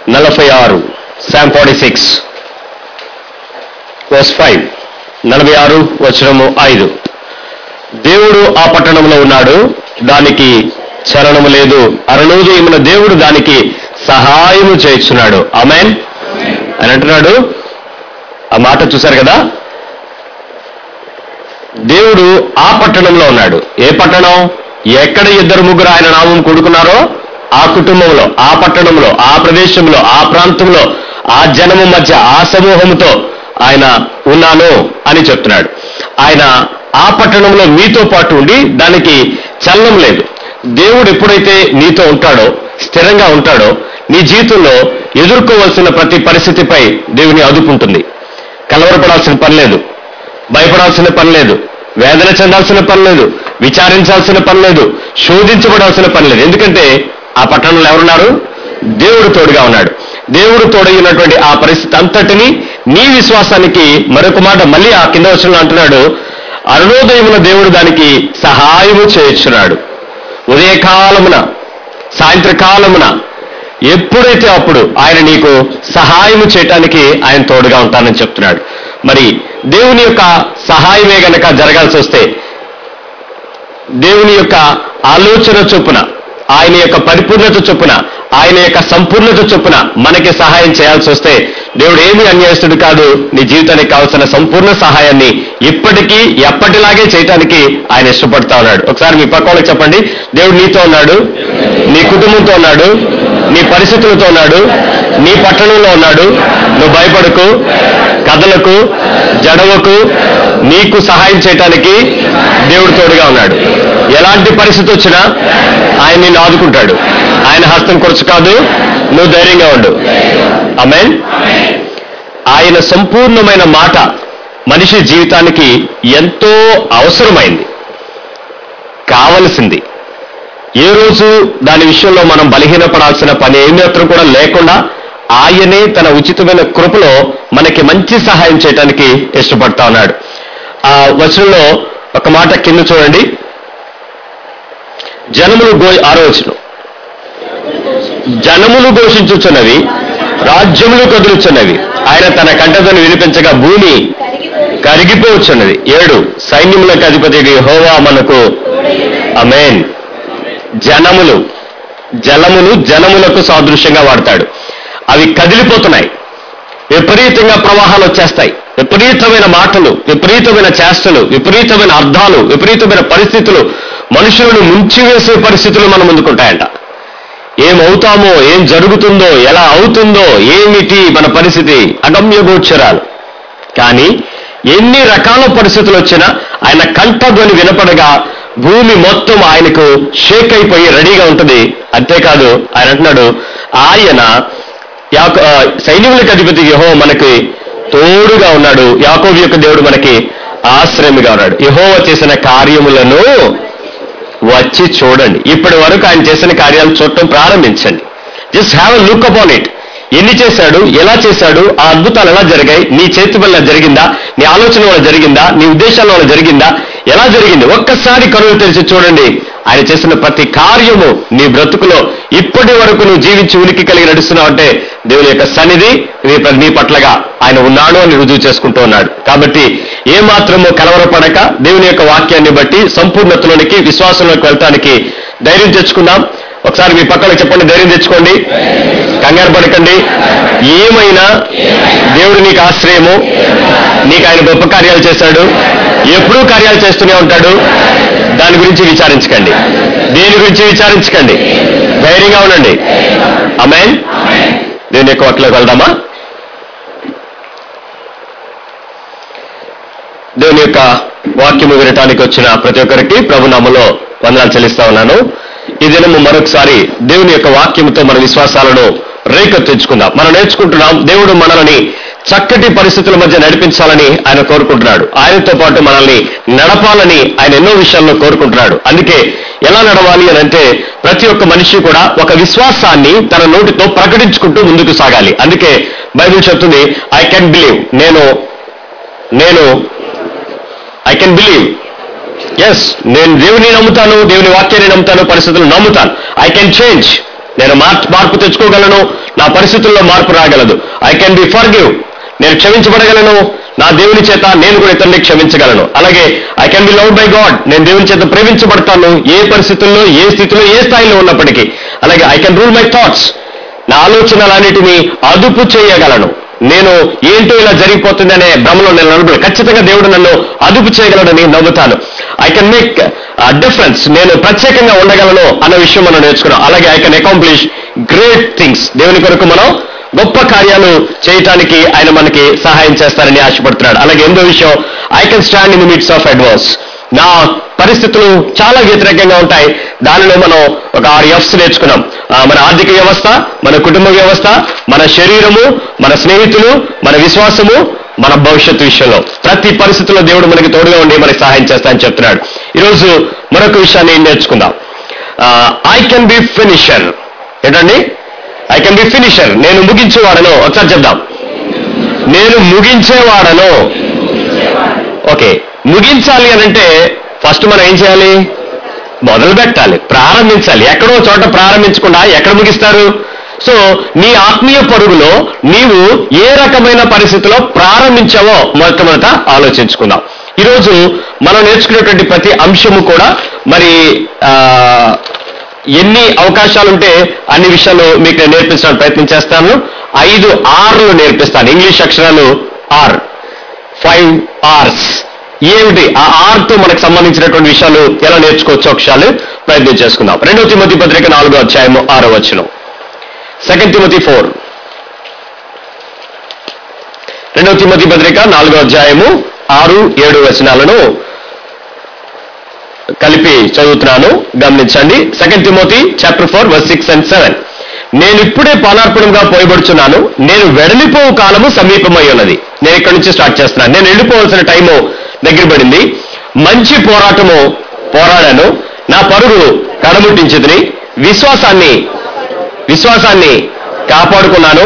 నలభై ఆరు psalm forty six verse five నలభై ఆరు వచనము ఐదు దేవుడు ఆ పట్టణంలో ఉన్నాడు దానికి చలనము లేదు అరణోదయమున దేవుడు దానికి సహాయము చేస్తున్నాడు అమెన్ అని అంటున్నాడు ఆ మాట చూశారు కదా దేవుడు ఆ పట్టణంలో ఉన్నాడు ఏ పట్టణం ఎక్కడ ఇద్దరు ముగ్గురు ఆయన నామం కూడుకున్నారో ఆ కుటుంబంలో ఆ పట్టణంలో ఆ ప్రదేశంలో ఆ ప్రాంతంలో ఆ జనము మధ్య ఆ సమూహంతో ఆయన ఉన్నాను అని చెప్తున్నాడు ఆయన ఆ పట్టణంలో మీతో పాటు ఉండి దానికి చలనం లేదు దేవుడు ఎప్పుడైతే నీతో ఉంటాడో స్థిరంగా ఉంటాడో నీ జీవితంలో ఎదుర్కోవాల్సిన ప్రతి పరిస్థితిపై దేవుని అదుపు ఉంటుంది కలవరపడాల్సిన పని లేదు భయపడాల్సిన పని లేదు వేదన చెందాల్సిన పని లేదు విచారించాల్సిన పని లేదు శోధించబడాల్సిన పని లేదు ఎందుకంటే ఆ పట్టణంలో ఎవరున్నారు దేవుడు తోడుగా ఉన్నాడు దేవుడు తోడైనటువంటి ఆ పరిస్థితి అంతటిని నీ విశ్వాసానికి మరొక మాట మళ్ళీ ఆ కింద వచ్చిన అంటున్నాడు అరుణోదయమున దేవుడు దానికి సహాయము చేయించున్నాడు ఉదయకాలమున సాయంత్రకాలమున ఎప్పుడైతే అప్పుడు ఆయన నీకు సహాయము చేయటానికి ఆయన తోడుగా ఉంటానని చెప్తున్నాడు మరి దేవుని యొక్క సహాయమే గనక జరగాల్సి వస్తే దేవుని యొక్క ఆలోచన చొప్పున ఆయన యొక్క పరిపూర్ణత చొప్పున ఆయన యొక్క సంపూర్ణత చొప్పున మనకి సహాయం చేయాల్సి వస్తే దేవుడు ఏమీ అన్యాయస్తుడు కాదు నీ జీవితానికి కావాల్సిన సంపూర్ణ సహాయాన్ని ఇప్పటికీ ఎప్పటిలాగే చేయటానికి ఆయన ఇష్టపడతా ఉన్నాడు ఒకసారి మీ పక్క వాళ్ళకి చెప్పండి దేవుడు నీతో ఉన్నాడు నీ కుటుంబంతో ఉన్నాడు నీ పరిస్థితులతో ఉన్నాడు నీ పట్టణంలో ఉన్నాడు నువ్వు భయపడకు కథలకు జడవకు నీకు సహాయం చేయటానికి దేవుడు తోడుగా ఉన్నాడు ఎలాంటి పరిస్థితి వచ్చినా ఆయన నిన్ను ఆదుకుంటాడు ఆయన హస్తం కొరచు కాదు నువ్వు ధైర్యంగా ఉండు అమెన్ ఆయన సంపూర్ణమైన మాట మనిషి జీవితానికి ఎంతో అవసరమైంది కావలసింది ఏ రోజు దాని విషయంలో మనం బలహీనపడాల్సిన పని ఏమాత్రం కూడా లేకుండా ఆయనే తన ఉచితమైన కృపలో మనకి మంచి సహాయం చేయడానికి ఇష్టపడతా ఉన్నాడు ఆ వచనంలో ఒక మాట కింద చూడండి జనములు గో ఆరో వచనం జనములు ఘోషించుచున్నవి రాజ్యములు కదులుచున్నవి ఆయన తన కంటతను వినిపించగా భూమి కరిగిపోవచ్చున్నది ఏడు సైన్యములకు అధిపతి హోవా మనకు అమేన్ జనములు జలములు జనములకు సాదృశ్యంగా వాడతాడు అవి కదిలిపోతున్నాయి విపరీతంగా ప్రవాహాలు వచ్చేస్తాయి విపరీతమైన మాటలు విపరీతమైన చేష్టలు విపరీతమైన అర్థాలు విపరీతమైన పరిస్థితులు మనుషులను ముంచివేసే పరిస్థితులు మన ముందుకుంటాయంట ఏమవుతామో ఏం జరుగుతుందో ఎలా అవుతుందో ఏమిటి మన పరిస్థితి అగమ్యగోచరాలు కానీ ఎన్ని రకాల పరిస్థితులు వచ్చినా ఆయన కంఠధ్వని వినపడగా భూమి మొత్తం ఆయనకు షేక్ అయిపోయి రెడీగా ఉంటుంది అంతేకాదు ఆయన అంటున్నాడు ఆయన యాకో ఆ, సైన్యములకు అధిపతి యహో మనకి తోడుగా ఉన్నాడు యాకోబు యొక్క దేవుడు మనకి ఆశ్రయముగా ఉన్నాడు యహోవ చేసిన కార్యములను వచ్చి చూడండి ఇప్పటి వరకు ఆయన చేసిన కార్యాలు చూడటం ప్రారంభించండి just have a look upon it ఎన్ని చేశాడు ఎలా చేశాడు ఆ అద్భుతాలు ఎలా జరిగాయి నీ చేతి వల్ల జరిగిందా నీ ఆలోచన వల్ల జరిగిందా నీ ఉద్దేశాల వల్ల జరిగిందా ఎలా జరిగింది ఒక్కసారి కనులు తెరిచి చూడండి ఆయన చేసిన ప్రతి కార్యము నీ బ్రతుకులో ఇప్పటి వరకు నువ్వు జీవించి ఉనికి కలిగి నడుస్తున్నావు అంటే దేవుని యొక్క సన్నిధి నీ ప- నీ పట్లగా ఆయన ఉన్నాడు అని రుజువు చేసుకుంటూ ఉన్నాడు కాబట్టి ఏ మాత్రమో కలవరపడక దేవుని యొక్క వాక్యాన్ని బట్టి సంపూర్ణతలోనికి విశ్వాసంలోకి వెళ్తానికి ధైర్యం తెచ్చుకుందాం ఒకసారి మీ పక్కన చెప్పండి ధైర్యం తెచ్చుకోండి కంగారు పడకండి ఏమైనా దేవుడు నీకు ఆశ్రయము నీకు ఆయన గొప్ప కార్యాలు చేశాడు ఎప్పుడూ కార్యాలు చేస్తూనే ఉంటాడు దాని గురించి విచారించకండి దేని గురించి విచారించకండి ధైర్యంగా ఉండండి అమెన్ దేవుని యొక్క వాటిలోకి వెళ్దామా దేవుని యొక్క వాక్యము వినటానికి వచ్చిన ప్రతి ఒక్కరికి ప్రభునామలో వందనాలు చెల్లిస్తా ఉన్నాను ఈ దినము మరొకసారి దేవుని యొక్క వాక్యముతో మన విశ్వాసాలను రేకెత్తించుకుందాం మనం నేర్చుకుంటున్నాం దేవుడు మనల్ని చక్కటి పరిస్థితుల మధ్య నడిపించాలని ఆయన కోరుకుంటున్నాడు ఆయనతో పాటు మనల్ని నడపాలని ఆయన ఎన్నో విషయాల్లో కోరుకుంటున్నాడు అందుకే ఎలా నడవాలి అని అంటే ప్రతి ఒక్క మనిషి కూడా ఒక విశ్వాసాన్ని తన నోటితో ప్రకటించుకుంటూ ముందుకు సాగాలి అందుకే బైబిల్ చెప్తుంది ఐ కెన్ బిలీవ్ నేను నేను ఐ కెన్ బిలీవ్ ఎస్ నేను దేవుని నమ్ముతాను దేవుని వాక్యాన్ని నమ్ముతాను పరిస్థితులను నమ్ముతాను ఐ కెన్ చేంజ్ నేను మార్పు మార్పు తెచ్చుకోగలను నా పరిస్థితుల్లో మార్పు రాగలదు I can be forgiven నేను క్షమించబడగలను నా దేవుని చేత నేను కూడా ఇతరుల్ని క్షమించగలను అలాగే I can be love by God నేను దేవుని చేత ప్రేమించబడతాను ఏ పరిస్థితుల్లో ఏ స్థితిలో ఏ స్థాయిలో ఉన్నప్పటికీ అలాగే I can rule my thoughts నా ఆలోచనలన్నిటినీ అదుపు చేయగలను నేను ఏంటో ఇలా జరిగిపోతుంది అనే భ్రమలో నేను నడుపుడు ఖచ్చితంగా దేవుడు నన్ను అదుపు చేయగలడని నమ్ముతాను ఐ కెన్ మేక్ డిఫరెన్స్ నేను ప్రత్యేకంగా ఉండగలను అన్న విషయం మనం నేర్చుకున్నాం అలాగే I can accomplish great things దేవుని కొరకు మనం గొప్ప కార్యాలు చేయటానికి ఆయన మనకి సహాయం చేస్తారని ఆశపడుతున్నాడు అలాగే ఎందో విషయం I can stand in the midst of advance నా పరిస్థితులు చాలా వ్యతిరేకంగా ఉంటాయి దానిలో మనం ఒక ఆరు ఎఫ్స్ నేర్చుకున్నాం ఆ, మన ఆర్థిక వ్యవస్థ మన కుటుంబ వ్యవస్థ మన శరీరము మన స్నేహితులు మన విశ్వాసము మన భవిష్యత్తు విషయంలో ప్రతి పరిస్థితుల్లో దేవుడు మనకి తోడుగా ఉండి మనకి సహాయం చేస్తానని చెప్తున్నాడు ఈరోజు మరొక విషయాన్ని నేర్చుకుందాం ఐ కెన్ బి ఫినిషర్ ఏంటండి ఐ కెన్ బి ఫినిషర్ నేను ముగించేవాడను ఒకసారి చెప్దాం నేను ముగించేవాడను ఓకే ముగించాలి అని అంటే ఫస్ట్ మనం ఏం చేయాలి మొదలు పెట్టాలి ప్రారంభించాలి ఎక్కడో చోట ప్రారంభించకుండా ఎక్కడ ముగిస్తారు సో నీ ఆత్మీయ పరుగులో నీవు ఏ రకమైన పరిస్థితిలో ప్రారంభించావో మొట్టమొదట ఆలోచించుకుందాం ఈరోజు మనం నేర్చుకునేటువంటి ప్రతి అంశము కూడా మరి ఆ, ఎన్ని అవకాశాలు ఉంటే అన్ని విషయాలు మీకు నేను నేర్పించడానికి ప్రయత్నం చేస్తాను ఐదు ఆర్లు నేర్పిస్తాను ఇంగ్లీష్ అక్షరాలు ఆర్ ఫైవ్ ఆర్స్ ఏమిటి ఆ ఆర్ తో మనకు సంబంధించినటువంటి విషయాలు ఎలా నేర్చుకోవచ్చు విషయాలు ప్రయత్నం చేసుకుందాం రెండవ తిమతి పత్రిక నాలుగో అధ్యాయము ఆరో వచ్చిన సెకండ్ తిమతి ఫోర్ రెండవ తిమతి పత్రిక నాలుగో అధ్యాయము ఆరు ఏడు వచనాలను కలిపి చదువుతున్నాను గమనించండి second Timothy chapter four verse six and seven నేను ఇప్పుడే పానార్పణంగా పోయబడుచున్నాను నేను వెడలిపోవు కాలము సమీపమై ఉన్నది నేను ఇక్కడి నుంచి స్టార్ట్ చేస్తున్నాను నేను వెళ్ళిపోవాల్సిన టైము దగ్గర పడింది మంచి పోరాటము పోరాడాను నా పరుగు కడముట్టించుకుని విశ్వాసాన్ని విశ్వాసాన్ని కాపాడుకున్నాను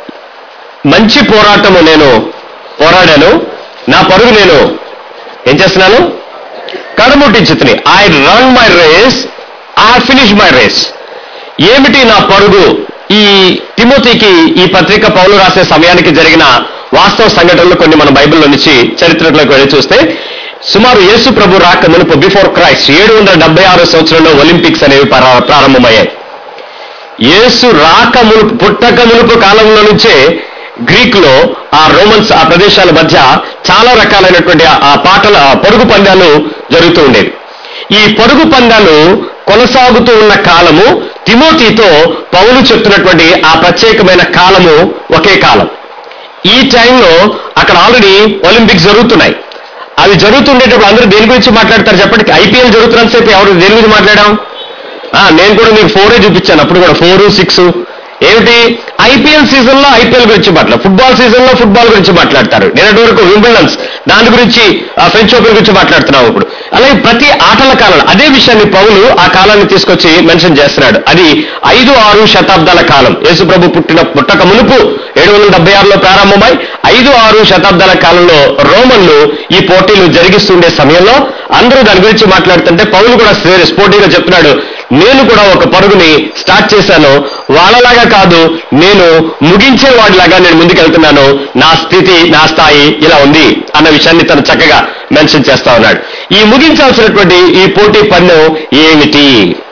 మంచి పోరాటము నేను పోరాడాను నా పరుగు నేను ఏం చేస్తున్నాను కడముట్టించుతుని I run my race I finish my race ఏమిటి నా పరుగు ఈ తిమోతికి ఈ పత్రిక పౌలు రాసే సమయానికి జరిగిన వాస్తవ సంఘటనలు కొన్ని మన బైబిల్లో నుంచి చరిత్రలోకి వెళ్ళి చూస్తే సుమారు యేసు ప్రభు రాక మునుపు బిఫోర్ క్రైస్ట్ ఏడు వందల డెబ్బై ఆరు సంవత్సరంలో ఒలింపిక్స్ అనేవి ప్రార- ప్రారంభమయ్యాయి యేసు రాక మునుపు పుట్టక మునుపు కాలంలో నుంచే గ్రీక్ లో ఆ రోమన్స్ ఆ ప్రదేశాల మధ్య చాలా రకాలైనటువంటి ఆ- ఆ పాటల ఆ పరుగు పందాలు జరుగుతూ ఉండేవి ఈ పరుగు పందాలు కొనసాగుతూ ఉన్న కాలము తిమోతితో పౌలు చెప్తున్నటువంటి ఆ ప్రత్యేకమైన కాలము ఒకే కాలం ఈ టైంలో అక్కడ ఆల్రెడీ ఒలింపిక్స్ జరుగుతున్నాయి అవి జరుగుతుండేటప్పుడు అందరూ దేని గురించి మాట్లాడతారు చెప్పండి ఐపీఎల్ జరుగుతున్నంతసేపు ఎవరు దేని గురించి మాట్లాడాం ఆ, నేను కూడా మీకు ఫోరే చూపించాను అప్పుడు కూడా ఫోర్ సిక్స్ ఏమిటి ఐపీఎల్ సీజన్ లో ఐపీఎల్ గురించి మాట్లాడు ఫుట్బాల్ సీజన్ లో ఫుట్బాల్ గురించి మాట్లాడతారు నిన్నటి వరకు వింబుల్డన్స్ దాని గురించి ఆ, ఫ్రెంచ్ ఓపెన్ గురించి మాట్లాడుతున్నాం ఇప్పుడు అలాగే ప్రతి ఆటల కాలంలో అదే విషయాన్ని పౌలు ఆ కాలాన్ని తీసుకొచ్చి మెన్షన్ చేస్తున్నాడు అది ఐదు ఆరు శతాబ్దాల కాలం యేసు ప్రభు పుట్టిన పుట్టక మునుపు ఏడు వందల డెబ్బై ఆరులో ప్రారంభమై ఐదు ఆరు శతాబ్దాల కాలంలో రోమన్లు ఈ పోటీలు జరిగిస్తుండే సమయంలో అందరూ దాని గురించి మాట్లాడుతుంటే పౌలు కూడా స్పోర్టివ్గా చెప్తున్నాడు నేను కూడా ఒక పరుగుని స్టార్ట్ చేశాను వాళ్ళలాగా కాదు నేను ముగించే వాడిలాగా నేను ముందుకెళ్తున్నాను నా స్థితి నా స్థాయి ఇలా ఉంది అన్న విషయాన్ని తను చక్కగా మెన్షన్ చేస్తా ఉన్నాడు ఈ ముగించాల్సినటువంటి ఈ పోటీ పందెం ఏమిటి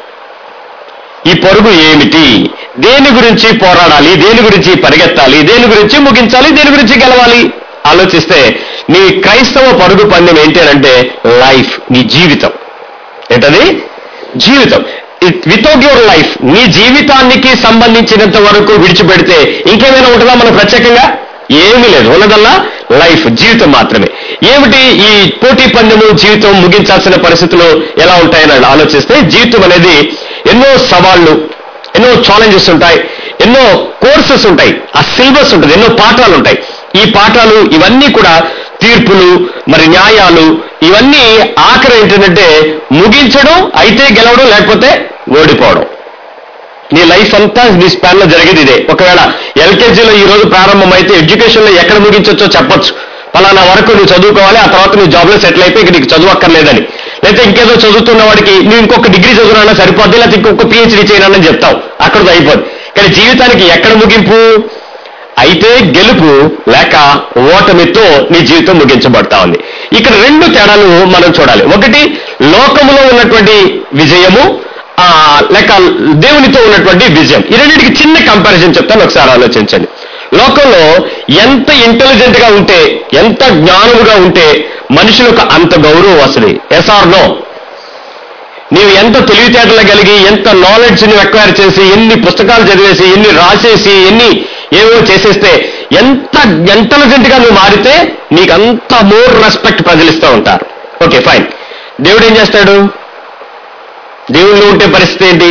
ఈ పరుగు ఏమిటి దేని గురించి పోరాడాలి దేని గురించి పరిగెత్తాలి దేని గురించి ముగించాలి దేని గురించి గెలవాలి ఆలోచిస్తే నీ క్రైస్తవ పరుగు పందెం ఏంటి అని అంటే లైఫ్ నీ జీవితం ఏంటది జీవితం వితౌట్ యువర్ లైఫ్ నీ జీవితానికి సంబంధించినంత వరకు విడిచిపెడితే ఇంకేమైనా ఉంటుందా మనం ప్రత్యేకంగా ఏమీ లేదు ఉన్నదల్లా లైఫ్ జీవితం మాత్రమే ఏమిటి ఈ పోటీ పందెము జీవితం ముగించాల్సిన పరిస్థితులు ఎలా ఉంటాయని ఆలోచిస్తే జీవితం అనేది ఎన్నో సవాళ్లు ఎన్నో ఛాలెంజెస్ ఉంటాయి ఎన్నో కోర్సెస్ ఉంటాయి ఆ సిలబస్ ఉంటుంది ఎన్నో పాఠాలు ఉంటాయి ఈ పాఠాలు ఇవన్నీ కూడా తీర్పులు మరి న్యాయాలు ఇవన్నీ ఆఖరి ఏంటంటే ముగించడం అయితే గెలవడం లేకపోతే ఓడిపోవడం నీ లైఫ్ అంతా నీ స్పాన్ లో జరిగేది ఇదే ఒకవేళ ఎల్కేజీలో ఈ రోజు ప్రారంభమైతే ఎడ్యుకేషన్ లో ఎక్కడ ముగించవచ్చో చెప్పొచ్చు పలానా వరకు నువ్వు చదువుకోవాలి ఆ తర్వాత నువ్వు జాబ్లో సెటిల్ అయిపోయి ఇక నీకు చదువు అక్కర్లేదని లేకపోతే ఇంకేదో చదువుతున్న వాడికి నువ్వు ఇంకొక డిగ్రీ చదువునా సరిపోద్ది లేకపోతే ఇంకొక పిహెచ్డీ చేయనని చెప్తావు అక్కడితో అయిపోద్ది కానీ జీవితానికి ఎక్కడ ముగింపు అయితే గెలుపు లేక ఓటమితో నీ జీవితం ముగించబడతా ఉంది ఇక్కడ రెండు తేడాలు మనం చూడాలి ఒకటి లోకములో ఉన్నటువంటి విజయము ఆ, లేక దేవునితో ఉన్నటువంటి విజయం ఈ రెండింటికి చిన్న కంపారిజన్ చెప్తాను ఒకసారి ఆలోచించండి లోకంలో ఎంత ఇంటెలిజెంట్ గా ఉంటే ఎంత జ్ఞానముగా ఉంటే మనుషులకు అంత గౌరవం వస్తుంది ఎస్ఆర్ నో నీవు ఎంత తెలివితేటలు కలిగి ఎంత నాలెడ్జ్ ని ఎక్వైర్ చేసి ఎన్ని పుస్తకాలు చదివేసి ఎన్ని రాసేసి ఎన్ని ఏవో చేసేస్తే ఎంత ఇంటెలిజెంట్ గా నువ్వు మారితే నీకు అంత మోర్ రెస్పెక్ట్ ప్రజలిస్తూ ఉంటారు ఓకే ఫైన్ దేవుడు ఏం చేస్తాడు దేవుళ్ళు ఉంటే పరిస్థితి ఏంటి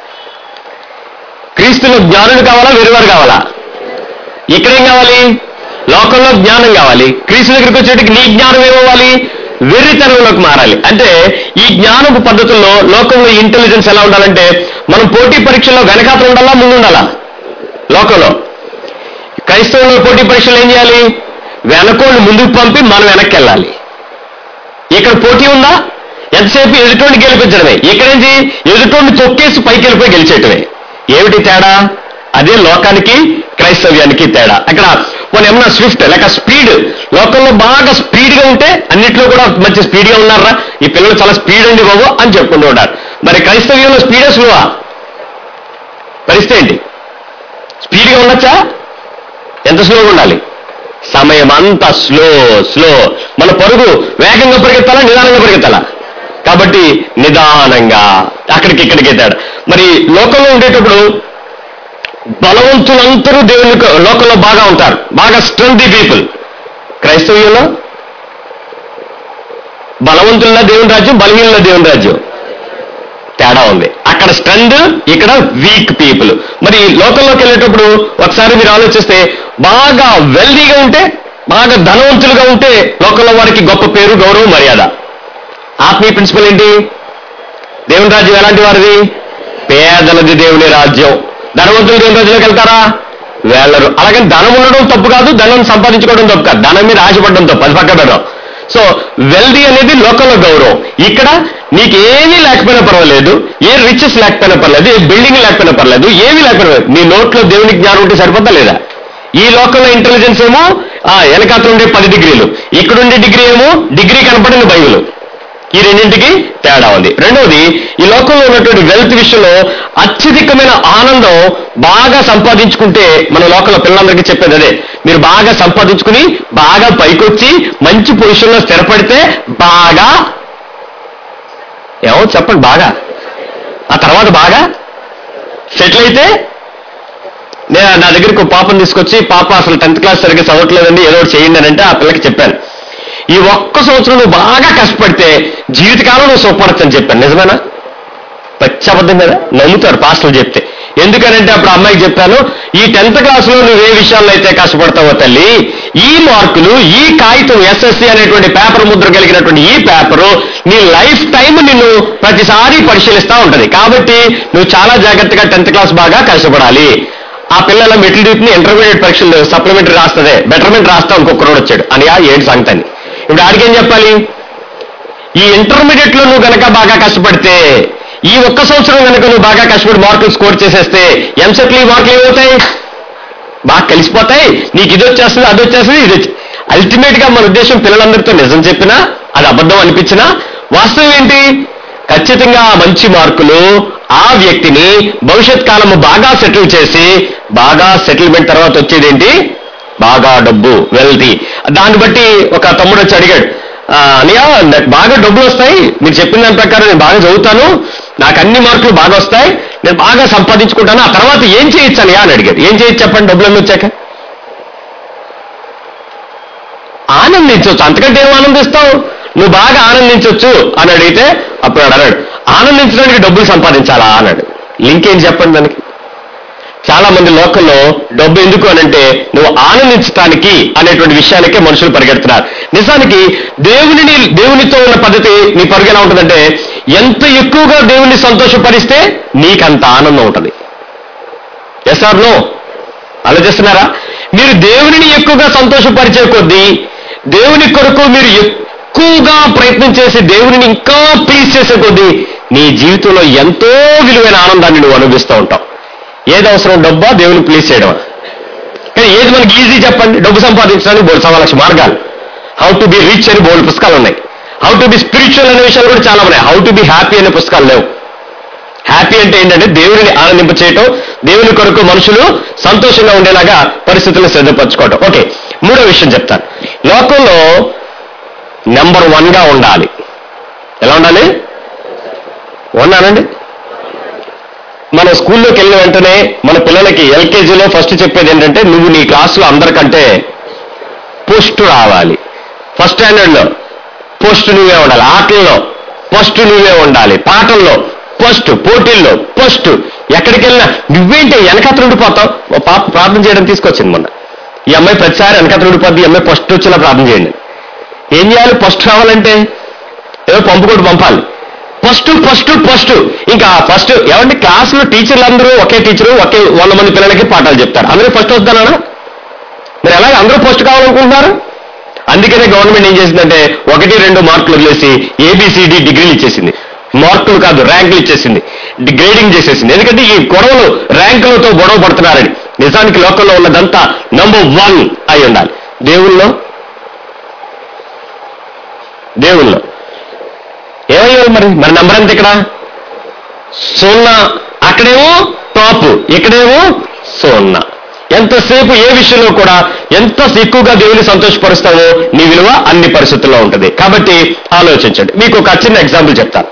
క్రీస్తులో జ్ఞానుడు కావాలా వెరువారు కావాలా ఇక్కడేం కావాలి లోకంలో జ్ఞానం కావాలి క్రీస్తు దగ్గరికి వచ్చేటికి నీ జ్ఞానం ఏమవ్వాలి వెర్రితనంలోకి మారాలి అంటే ఈ జ్ఞానపు పద్ధతుల్లో లోకంలో ఇంటెలిజెన్స్ ఎలా ఉండాలంటే మనం పోటీ పరీక్షల్లో వెనకాతలు ఉండాలా ముందు ఉండాలా లోకంలో క్రైస్తవులు పోటీ పరీక్షలు ఏం చేయాలి వెనకోళ్ళు ముందుకు పంపి మనం వెనక్కి వెళ్ళాలి ఇక్కడ పోటీ ఉందా ఎంతసేపు ఎదుటోడిని గెలిపించడమే ఇక్కడేంటి ఎదుటోడిని తొక్కేసి పైకి వెళ్ళిపోయి గెలిచేయటమే ఏమిటి తేడా అదే లోకానికి క్రైస్తవ్యానికి తేడా అక్కడ మన ఏమన్నా స్విఫ్ట్ లేక స్పీడ్ లోకంలో బాగా స్పీడ్ గా ఉంటే అన్నిట్లో కూడా మంచి స్పీడ్ గా ఉన్నారా ఈ పిల్లలు చాలా స్పీడ్ అండి బాబు అని చెప్పుకుంటూ ఉంటారు మరి క్రైస్తవ్యంలో స్పీడే స్లోవా పరిస్థితి ఏంటి స్పీడ్గా ఉండొచ్చా ఎంత స్లోగా ఉండాలి సమయం అంతా స్లో స్లో మన పరుగు వేగంగా పరిగెత్తాలా నిదానంగా పరిగెత్తాలా కాబట్టి నిదానంగా అక్కడికి ఇక్కడికి తేడా మరి లోకంలో ఉండేటప్పుడు బలవంతులందరూ దేవుని యొక్క- లోకంలో బాగా ఉంటారు బాగా స్ట్రెంత్ పీపుల్ క్రైస్తవ్యంలో బలవంతుల దేవుని రాజ్యం బలహీనుల దేవుని రాజ్యం తేడా ఉంది అక్కడ స్ట్రెంత్ ఇక్కడ వీక్ పీపుల్ మరి లోకంలోకి వెళ్ళేటప్పుడు ఒకసారి మీరు ఆలోచిస్తే బాగా వెల్దీగా ఉంటే బాగా ధనవంతులుగా ఉంటే లోకంలో వారికి గొప్ప పేరు గౌరవం మర్యాద ఆత్మీయ ప్రిన్సిపల్ ఏంటి దేవుని రాజ్యం ఎలాంటి వారిది పేదలది దేవుని రాజ్యం ధనవంతులు దేవుని రాజ్యంలోకి వెళ్తారా వెళ్ళరు అలాగని ధనం ఉండడం తప్పు కాదు ధనం సంపాదించుకోవడం తప్పు కాదు ధనం మీద ఆశపడడం తప్పు అది పక్క పెడదాం సో వెల్దీ అనేది లోకంలో గౌరవం ఇక్కడ నీకు ఏమీ లేకపోయినా పర్వాలేదు ఏ రిచెస్ లేకపోయినా పర్లేదు ఏ బిల్డింగ్ లేకపోయినా పర్లేదు ఏమీ లేకపోయినా పర్వాలేదు. నీ నోట్లో దేవునికి జ్ఞానం ఉంటే సరిపోతా లేదా ఈ లోకంలో ఇంటెలిజెన్స్ ఏమో ఆ వెనకాతలు ఉండే పది డిగ్రీలు ఇక్కడుండే డిగ్రీ ఏమో డిగ్రీ కనపడిన బైబిల్ ఈ రెండింటికి తేడా ఉంది రెండవది ఈ లోకంలో ఉన్నటువంటి వెల్త్ విషయంలో అత్యధికమైన ఆనందం బాగా సంపాదించుకుంటే మన లోకంలో పిల్లలందరికీ చెప్పేది అదే మీరు బాగా సంపాదించుకుని బాగా పైకొచ్చి మంచి పొజిషన్లో స్థిరపడితే బాగా ఏమో చెప్పండి బాగా ఆ తర్వాత బాగా సెటిల్ అయితే నేను నా దగ్గరికి ఒక పాపను తీసుకొచ్చి పాప అసలు టెన్త్ క్లాస్ సరిగ్గా చదవట్లేదండి ఏదో ఒకటి చేయండి అని అంటే ఆ పిల్లకి చెప్పాను ఈ ఒక్క సంవత్సరం నువ్వు బాగా కష్టపడితే జీవితకాలం నువ్వు సుఖపడచ్చు అని చెప్పాను నిజమేనా పచ్చి అబద్ధం కదా నమ్ముతారు పాస్టర్లు చెప్తే ఎందుకనంటే అప్పుడు అమ్మాయికి చెప్పాను ఈ టెన్త్ క్లాస్లో నువ్వు ఏ విషయాల్లో అయితే కష్టపడతావో తల్లి ఈ మార్కులు ఈ కాగితం ఎస్ఎస్సి అనేటువంటి పేపర్ ముద్ర కలిగినటువంటి ఈ పేపరు నీ లైఫ్ టైం నిన్ను ప్రతిసారి పరిశీలిస్తా ఉంటది కాబట్టి నువ్వు చాలా జాగ్రత్తగా టెన్త్ క్లాస్ బాగా కష్టపడాలి ఆ పిల్లల మెట్లు డ్యూటీని ఇంటర్మీడియట్ పరీక్షలు సప్లిమెంటరీ రాస్తుంది బెటర్మెంట్ రాస్తా ఇంకొక రోడ్ వచ్చాడు అని ఆ ఏంటి సంగతి అని ఇప్పుడు ఆడికేం చెప్పాలి ఈ ఇంటర్మీడియట్ లో నువ్వు గనక బాగా కష్టపడితే ఈ ఒక్క సంవత్సరం గనక నువ్వు బాగా కష్టపడి మార్కులు స్కోర్ చేసేస్తే ఎంసెట్లు ఈ మార్కులు ఏమవుతాయి బాగా కలిసిపోతాయి నీకు ఇది వచ్చేస్తుంది అది వచ్చేస్తుంది ఇది వచ్చి అల్టిమేట్ గా మన ఉద్దేశం పిల్లలందరితో నిజం చెప్పినా అది అబద్ధం అనిపించినా వాస్తవం ఏంటి ఖచ్చితంగా ఆ మంచి మార్కులు ఆ వ్యక్తిని భవిష్యత్ కాలము బాగా సెటిల్ చేసి బాగా సెటిల్మెంట్ తర్వాత వచ్చేది ఏంటి బాగా డబ్బు వెల్తీ దాన్ని బట్టి ఒక తమ్ముడు వచ్చి అడిగాడు "ఆ, అన్నయ్య నాకు బాగా డబ్బులు వస్తాయి మీరు చెప్పిన దాని ప్రకారం నేను బాగా చదువుతాను నాకు అన్ని మార్కులు బాగా వస్తాయి నేను బాగా సంపాదించుకుంటాను ఆ తర్వాత ఏం చేయొచ్చు అన్నయ్య అని అడిగాడు ఏం చేయొచ్చు చెప్పండి డబ్బులు అన్నీ వచ్చాక ఆనందించవచ్చు అంతకంటే ఏం ఆనందిస్తావు నువ్వు బాగా ఆనందించవచ్చు అని అడిగితే అప్పుడు వాడు అన్నాడు ఆనందించడానికి డబ్బులు సంపాదించాలా అన్నాడు లింక్ ఏంటి చెప్పండి దానికి చాలా మంది లోకంలో డబ్బు ఎందుకు అనంటే నువ్వు ఆనందించటానికి అనేటువంటి విషయానికే మనుషులు పరిగెడుతున్నారు నిజానికి దేవునిని దేవునితో ఉన్న పద్ధతి నీ పరుగు ఎలా ఉంటుందంటే ఎంత ఎక్కువగా దేవుని సంతోషపరిస్తే నీకంత ఆనందం ఉంటుంది ఎస్ ఆర్ నో ఆలోచిస్తున్నారా మీరు దేవునిని ఎక్కువగా సంతోషపరిచే కొద్దీ దేవుని కొరకు మీరు ఎక్కువగా ప్రయత్నం చేసి దేవునిని ఇంకా ప్లీజ్ చేసే కొద్దీ నీ జీవితంలో ఎంతో విలువైన ఆనందాన్ని నువ్వు అనుభవిస్తూ ఉంటావు ఏది అవసరం డబ్బా దేవుని ప్లీజ్ చేయడం కానీ ఏది మనకి ఈజీ చెప్పండి డబ్బు సంపాదించడానికి బోల్డ్ సవా లక్ష మార్గాలు హౌ టు బి రిచ్ అని బోల్డ్ పుస్తకాలు ఉన్నాయి హౌ టు బి స్పిరిచువల్ అనే విషయాలు కూడా చాలా ఉన్నాయి హౌ టు బి హ్యాపీ అనే పుస్తకాలు లేవు హ్యాపీ అంటే ఏంటంటే దేవుడిని ఆనందింప చేయటం దేవుని కొరకు మనుషులు సంతోషంగా ఉండేలాగా పరిస్థితులను సిద్ధపరచుకోవటం ఓకే మూడో విషయం చెప్తాను లోకంలో నెంబర్ వన్ గా ఉండాలి ఎలా ఉండాలి ఉన్నానండి మన స్కూల్లోకి వెళ్ళిన వెంటనే మన పిల్లలకి ఎల్కేజీలో ఫస్ట్ చెప్పేది ఏంటంటే నువ్వు నీ క్లాసులో అందరికంటే పోస్ట్ రావాలి ఫస్ట్ స్టాండర్డ్లో పోస్ట్ నువ్వే ఉండాలి ఆటల్లో ఫస్ట్ నువ్వే ఉండాలి పాటల్లో ఫస్ట్ పోటీల్లో ఫస్ట్ ఎక్కడికి వెళ్ళినా నువ్వేంటి వెనకత్ర ఉండిపోతావు ఓ పాప ప్రార్థన చేయడం తీసుకొచ్చింది మొన్న ఈ అమ్మాయి ప్రతిసారి వెనకత్ర ఉండిపోద్ది ఈ అమ్మాయి ఫస్ట్ వచ్చేలా ప్రార్థన చేయండి ఏం చేయాలి ఫస్ట్ రావాలంటే ఏదో పంపుకోటి పంపాలి ఫస్ట్ ఫస్ట్ ఫస్ట్ ఇంకా ఫస్ట్ ఏమంటే క్లాసులో టీచర్లు అందరూ ఒకే టీచరు ఒకే వంద మంది పిల్లలకి పాఠాలు చెప్తారు అందరూ ఫస్ట్ వస్తానా మరి ఎలాగ అందరూ ఫస్ట్ కావాలనుకుంటున్నారు అందుకనే గవర్నమెంట్ ఏం చేసిందంటే ఒకటి రెండు మార్కులు వదిలేసి ఏబిసిడి డిగ్రీలు ఇచ్చేసింది మార్కులు కాదు ర్యాంకులు ఇచ్చేసింది డి- గ్రేడింగ్ చేసేసింది ఎందుకంటే ఈ గొడవలు ర్యాంకులతో గొడవ పడుతున్నారని నిజానికి లోకంలో ఉన్నదంతా నంబర్ వన్ అయి ఉండాలి దేవుల్లో దేవుల్లో ఏమయ్యాలి మరి మరి నంబర్ ఎంత ఇక్కడ సున్నా అక్కడేమో టాప్ ఇక్కడేమో సున్నా ఎంతసేపు ఏ విషయంలో కూడా ఎంత ఎక్కువగా దేవుని సంతోషపరుస్తావో నీ విలువ అన్ని పరిస్థితుల్లో ఉంటుంది కాబట్టి ఆలోచించండి మీకు ఒక చిన్న ఎగ్జాంపుల్ చెప్తాను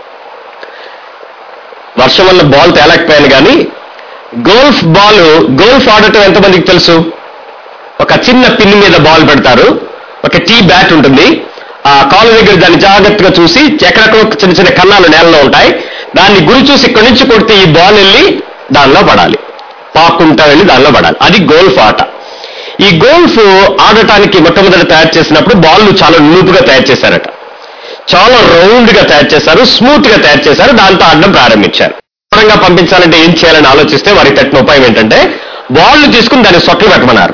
వర్షం వల్ల బాల్ తేలకపోయాను కానీ గోల్ఫ్ బాల్ గోల్ఫ్ ఆడటం ఎంతమందికి తెలుసు ఒక చిన్న పిన్ మీద బాల్ పెడతారు ఒక టీ బ్యాట్ ఉంటుంది ఆ కాలు దగ్గర దాన్ని జాగ్రత్తగా చూసి ఎక్కడెక్కడో చిన్న చిన్న కన్నాలు నేలలో ఉంటాయి దాన్ని గురి చూసి ఇక్కడి నుంచి కొడితే ఈ బాల్ వెళ్ళి దానిలో పడాలి పాక్కుంటా వెళ్ళి దానిలో పడాలి అది గోల్ఫ్ ఆట ఈ గోల్ఫ్ ఆడటానికి మొట్టమొదటి తయారు చేసినప్పుడు బాల్ చాలా నూపుగా తయారు చేశారట చాలా రౌండ్ గా తయారు చేశారు స్మూత్ గా తయారు చేశారు దాంతో ఆడడం ప్రారంభించారు దూరంగా పంపించాలంటే ఏం చేయాలని ఆలోచిస్తే వారికి తట్టిన ఉపాయం ఏంటంటే బాల్ తీసుకుని దాన్ని సొట్లు పెట్టమన్నారు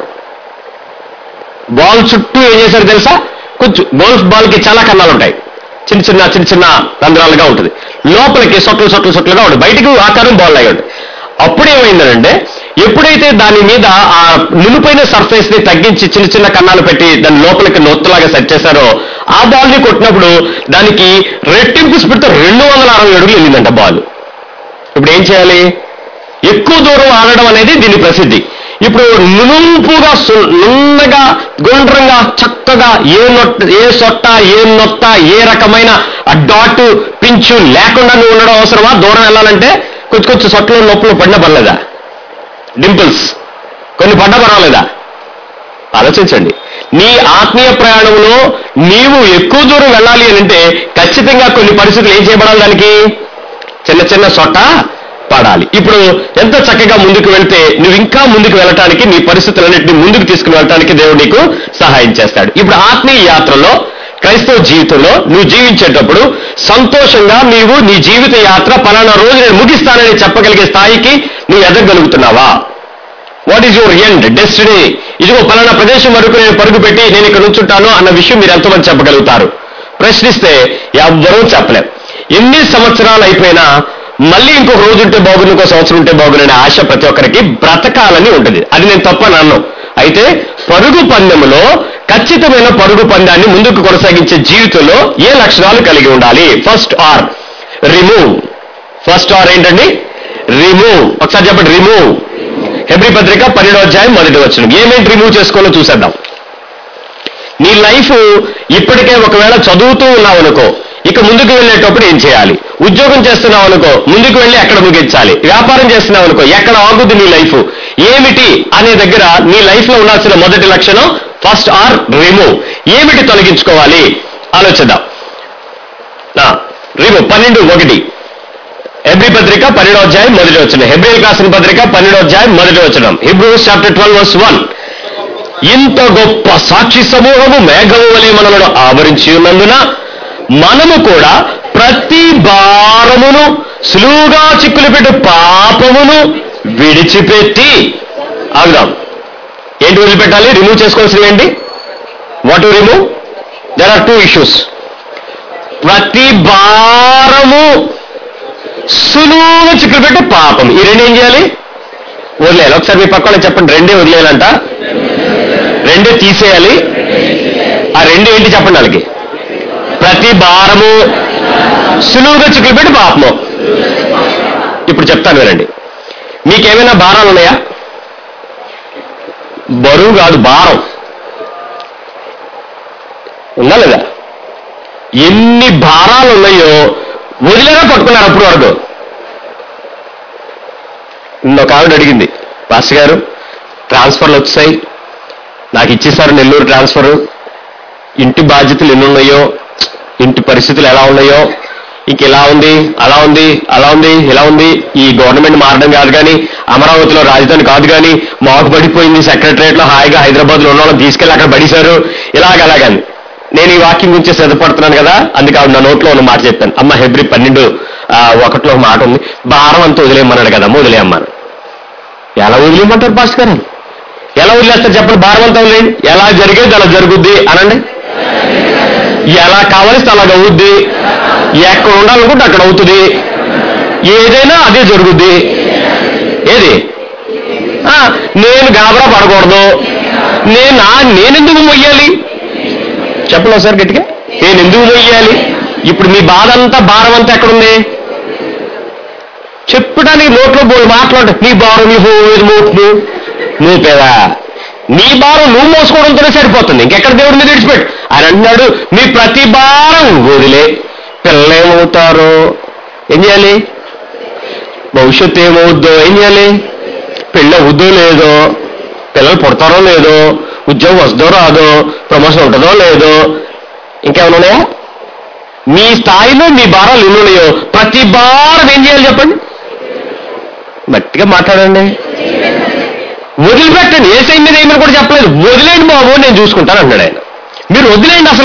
బాల్ చుట్టూ ఏం చేశారు తెలుసా కొంచెం గోల్ఫ్ బాల్ కి చాలా కన్నాలు ఉంటాయి చిన్న చిన్న చిన్న చిన్న రంధ్రాలుగా ఉంటుంది లోపలికి సొట్లు సొట్లు సొట్లుగా ఉంటుంది బయటికి ఆకారం బాల్ అయి ఉంటుంది అప్పుడు ఏమైందంటే ఎప్పుడైతే దాని మీద ఆ నునుపైన సర్ఫేస్ ని తగ్గించి చిన్న చిన్న కన్నాలు పెట్టి దాని లోపలికి నొత్తులాగా సెట్ చేశారో ఆ బాల్ ని కొట్టినప్పుడు దానికి రెట్టింపు స్పీడ్ తో రెండు వందల అరవై అడుగులు వెళ్ళిందంట బాల్ ఇప్పుడు ఏం చేయాలి ఎక్కువ దూరం ఆడడం అనేది దీని ప్రసిద్ధి ఇప్పుడు నునుపుగా సు- నున్నగా గుండ్రంగా చక్కగా ఏ నొట్ట ఏ సొట్ట ఏ నొత్త ఏ రకమైన ఆ డాట్ పించు లేకుండా నువ్వు ఉండడం అవసరమా దూరం వెళ్ళాలంటే కొంచెం కొంచెం సొట్టలు నొప్పులు పడిన పర్లేదా డింపుల్స్ కొన్ని పడ్డ పర్వాలేదా ఆలోచించండి నీ ఆత్మీయ ప్రయాణంలో నీవు ఎక్కువ దూరం వెళ్ళాలి అని అంటే ఖచ్చితంగా కొన్ని పరిస్థితులు ఏం చేయబడాలి దానికి చిన్న చిన్న సొట్ట పడాలి ఇప్పుడు ఎంత చక్కగా ముందుకు వెళ్తే నువ్వు ఇంకా ముందుకు వెళ్ళటానికి నీ పరిస్థితులన్నింటినీ ముందుకు తీసుకుని వెళ్ళటానికి దేవుడు నీకు సహాయం చేస్తాడు ఇప్పుడు ఆత్మీయ యాత్రలో క్రైస్తవ జీవితంలో నువ్వు జీవించేటప్పుడు సంతోషంగా నీవు నీ జీవిత యాత్ర పలానా రోజు నేను ముగిస్తానని చెప్పగలిగే స్థాయికి నువ్వు ఎదగలుగుతున్నావా what is your end destiny ఇదిగో పలానా ప్రదేశం వరకు నేను పరుగు పెట్టి నేను ఇక్కడ నుంచుంటాను అన్న విషయం మీరు ఎంతమంది చెప్పగలుగుతారు ప్రశ్నిస్తే ఎవ్వరూ చెప్పలేం ఎన్ని సంవత్సరాలు అయిపోయినా మళ్ళీ ఇంకొక రోజు ఉంటే బాగుంది ఇంకో సంవత్సరం ఉంటే బాగుందనే ఆశ ప్రతి ఒక్కరికి బ్రతకాలని ఉంటుంది అది నేను తప్పని అన్ను అయితే పరుగు పందెములో ఖచ్చితమైన పరుగు పందాన్ని ముందుకు కొనసాగించే జీవితంలో ఏ లక్షణాలు కలిగి ఉండాలి first R remove first R ఏంటండి రిమూవ్ ఒకసారి చెప్పండి రిమూవ్ హెబ్రి పత్రిక పన్నెండో అధ్యాయం మొదటి వచ్చిన ఏమేంటి రిమూవ్ చేసుకోవాలో చూసేద్దాం నీ లైఫ్ ఇప్పటికే ఒకవేళ చదువుతూ ఉన్నావు అనుకో ఇక ముందుకు వెళ్ళేటప్పుడు ఏం చేయాలి ఉద్యోగం చేస్తున్నావు అనుకో ముందుకు వెళ్ళి ఎక్కడ ముగించాలి వ్యాపారం చేస్తున్నావు అనుకో ఎక్కడ ఆగుద్ది నీ లైఫ్ ఏమిటి అనే దగ్గర నీ లైఫ్ లో ఉండాల్సిన మొదటి లక్షణం ఫస్ట్ ఆర్ రిమూవ్ ఏమిటి తొలగించుకోవాలి ఆలోచిద్దాం రిమూవ్ పన్నెండు ఒకటి హెబ్రి పత్రిక పన్నెండో అధ్యాయం మొదటి వచ్చిన హెబ్రి రాసిన పత్రిక పన్నెండో అధ్యాయం మొదటి వచ్చిన Hebrews chapter twelve verse one ఇంత గొప్ప సాక్షి సమూహము మేఘము వలె మనలను ఆవరించి ఉన్నందున మనము కూడా ప్రతి భారమును సులువుగా చిక్కులు పెట్టు పాపమును విడిచిపెట్టి ఆగుదాం ఏంటి వదిలిపెట్టాలి రిమూవ్ చేసుకోవాల్సినవి ఏంటి what remove there are two issues ప్రతి భారము సులువుగా చిక్కులు పెట్టే పాపం ఈ రెండు ఏం చేయాలి వదిలేయాలి ఒకసారి మీ పక్కన చెప్పండి రెండే వదిలేయాలంట రెండే తీసేయాలి ఆ రెండు ఏంటి చెప్పండి వాళ్ళకి ప్రతి భారము సులువుగా చిక్కులు పెట్టి పాపము ఇప్పుడు చెప్తాను వినండి మీకేమైనా భారాలు ఉన్నాయా బరువు కాదు భారం ఉందా లేదా ఎన్ని భారాలు ఉన్నాయో వదిలేగా పట్టుకున్నారు అప్పుడు వరకు ఒక ఆవిడ అడిగింది పాస్ గారు ట్రాన్స్ఫర్లు వచ్చాయి నాకు ఇచ్చేసారు నెల్లూరు ట్రాన్స్ఫర్ ఇంటి బాధ్యతలు ఎన్ని ఉన్నాయో ఇంటి పరిస్థితులు ఎలా ఉన్నాయో ఇంక ఇలా ఉంది అలా ఉంది అలా ఉంది ఇలా ఉంది ఈ గవర్నమెంట్ మారడం కాదు కానీ అమరావతిలో రాజధాని కాదు కానీ మాకు పడిపోయింది సెక్రటరియట్ లో హాయిగా హైదరాబాద్ లో ఉన్న వాళ్ళని తీసుకెళ్ళి అక్కడ పడిశారు ఇలాగ అలాగని నేను ఈ వాక్యం గురించి సిద్ధపడుతున్నాను కదా అందుకే ఆవిడ నా నోట్లో ఉన్న మాట చెప్పాను అమ్మ హెబ్రి పన్నెండు ఆ, ఒకటిలో ఒక మాట ఉంది భారం అంతా వదిలేయమన్నాడు కదమ్మ వదిలేయమ్మను ఎలా వదిలేయమంటారు పాస్ గారు ఎలా వదిలేస్తారు చెప్పండి భారం అంతా వదిలేయండి ఎలా జరిగేది అలా జరుగుద్ది అనండి ఎలా కావలిస్తే అలాగ అవుద్ది ఎక్కడ ఉండాలనుకుంటే అక్కడ అవుతుంది ఏదైనా అదే జరుగుద్ది ఏది ఆ, నేను గాబరా పడకూడదు నేను ఆ- నేనెందుకు మొయ్యాలి చెప్పండి ఒకసారి గట్టిగా నేను ఎందుకు మొయ్యాలి ఇప్పుడు మీ బాధ అంతా భారం అంతా ఎక్కడుంది చెప్పడానికి నోట్లో పోయి మాట్లాడు నీ భారం నీ హోవేది మోట్లు మోపేదా నీ భారం నువ్వు మోసుకోవడంతోనే సరిపోతుంది ఇంకెక్కడ దేవుడి మీద విడిచిపెట్టు ఆయన అంటున్నాడు మీ ప్రతి భారం వదిలే పిల్లలు ఏమవుతారో ఏం చేయాలి భవిష్యత్తు ఏమవుద్దో ఏం చేయాలి పెళ్ళి అవుద్దో లేదో పిల్లలు పుడతారో లేదో ఉద్యోగం వస్తుందో రాదో ప్రమోషన్ ఉంటుందో లేదో ఇంకేమైనా ఉన్నాయా మీ స్థాయిలో మీ భారాలు ఎన్ని ఉన్నాయో ప్రతి భారం ఏం చేయాలి చెప్పండి గట్టిగా మాట్లాడండి వదిలిపెట్టండి ఏ సైన్ మీద ఏమని కూడా చెప్పలేదు వదిలేండి బాబు నేను చూసుకుంటాను అన్నాడు ఆయన మీరు వదిలేయండి అసలు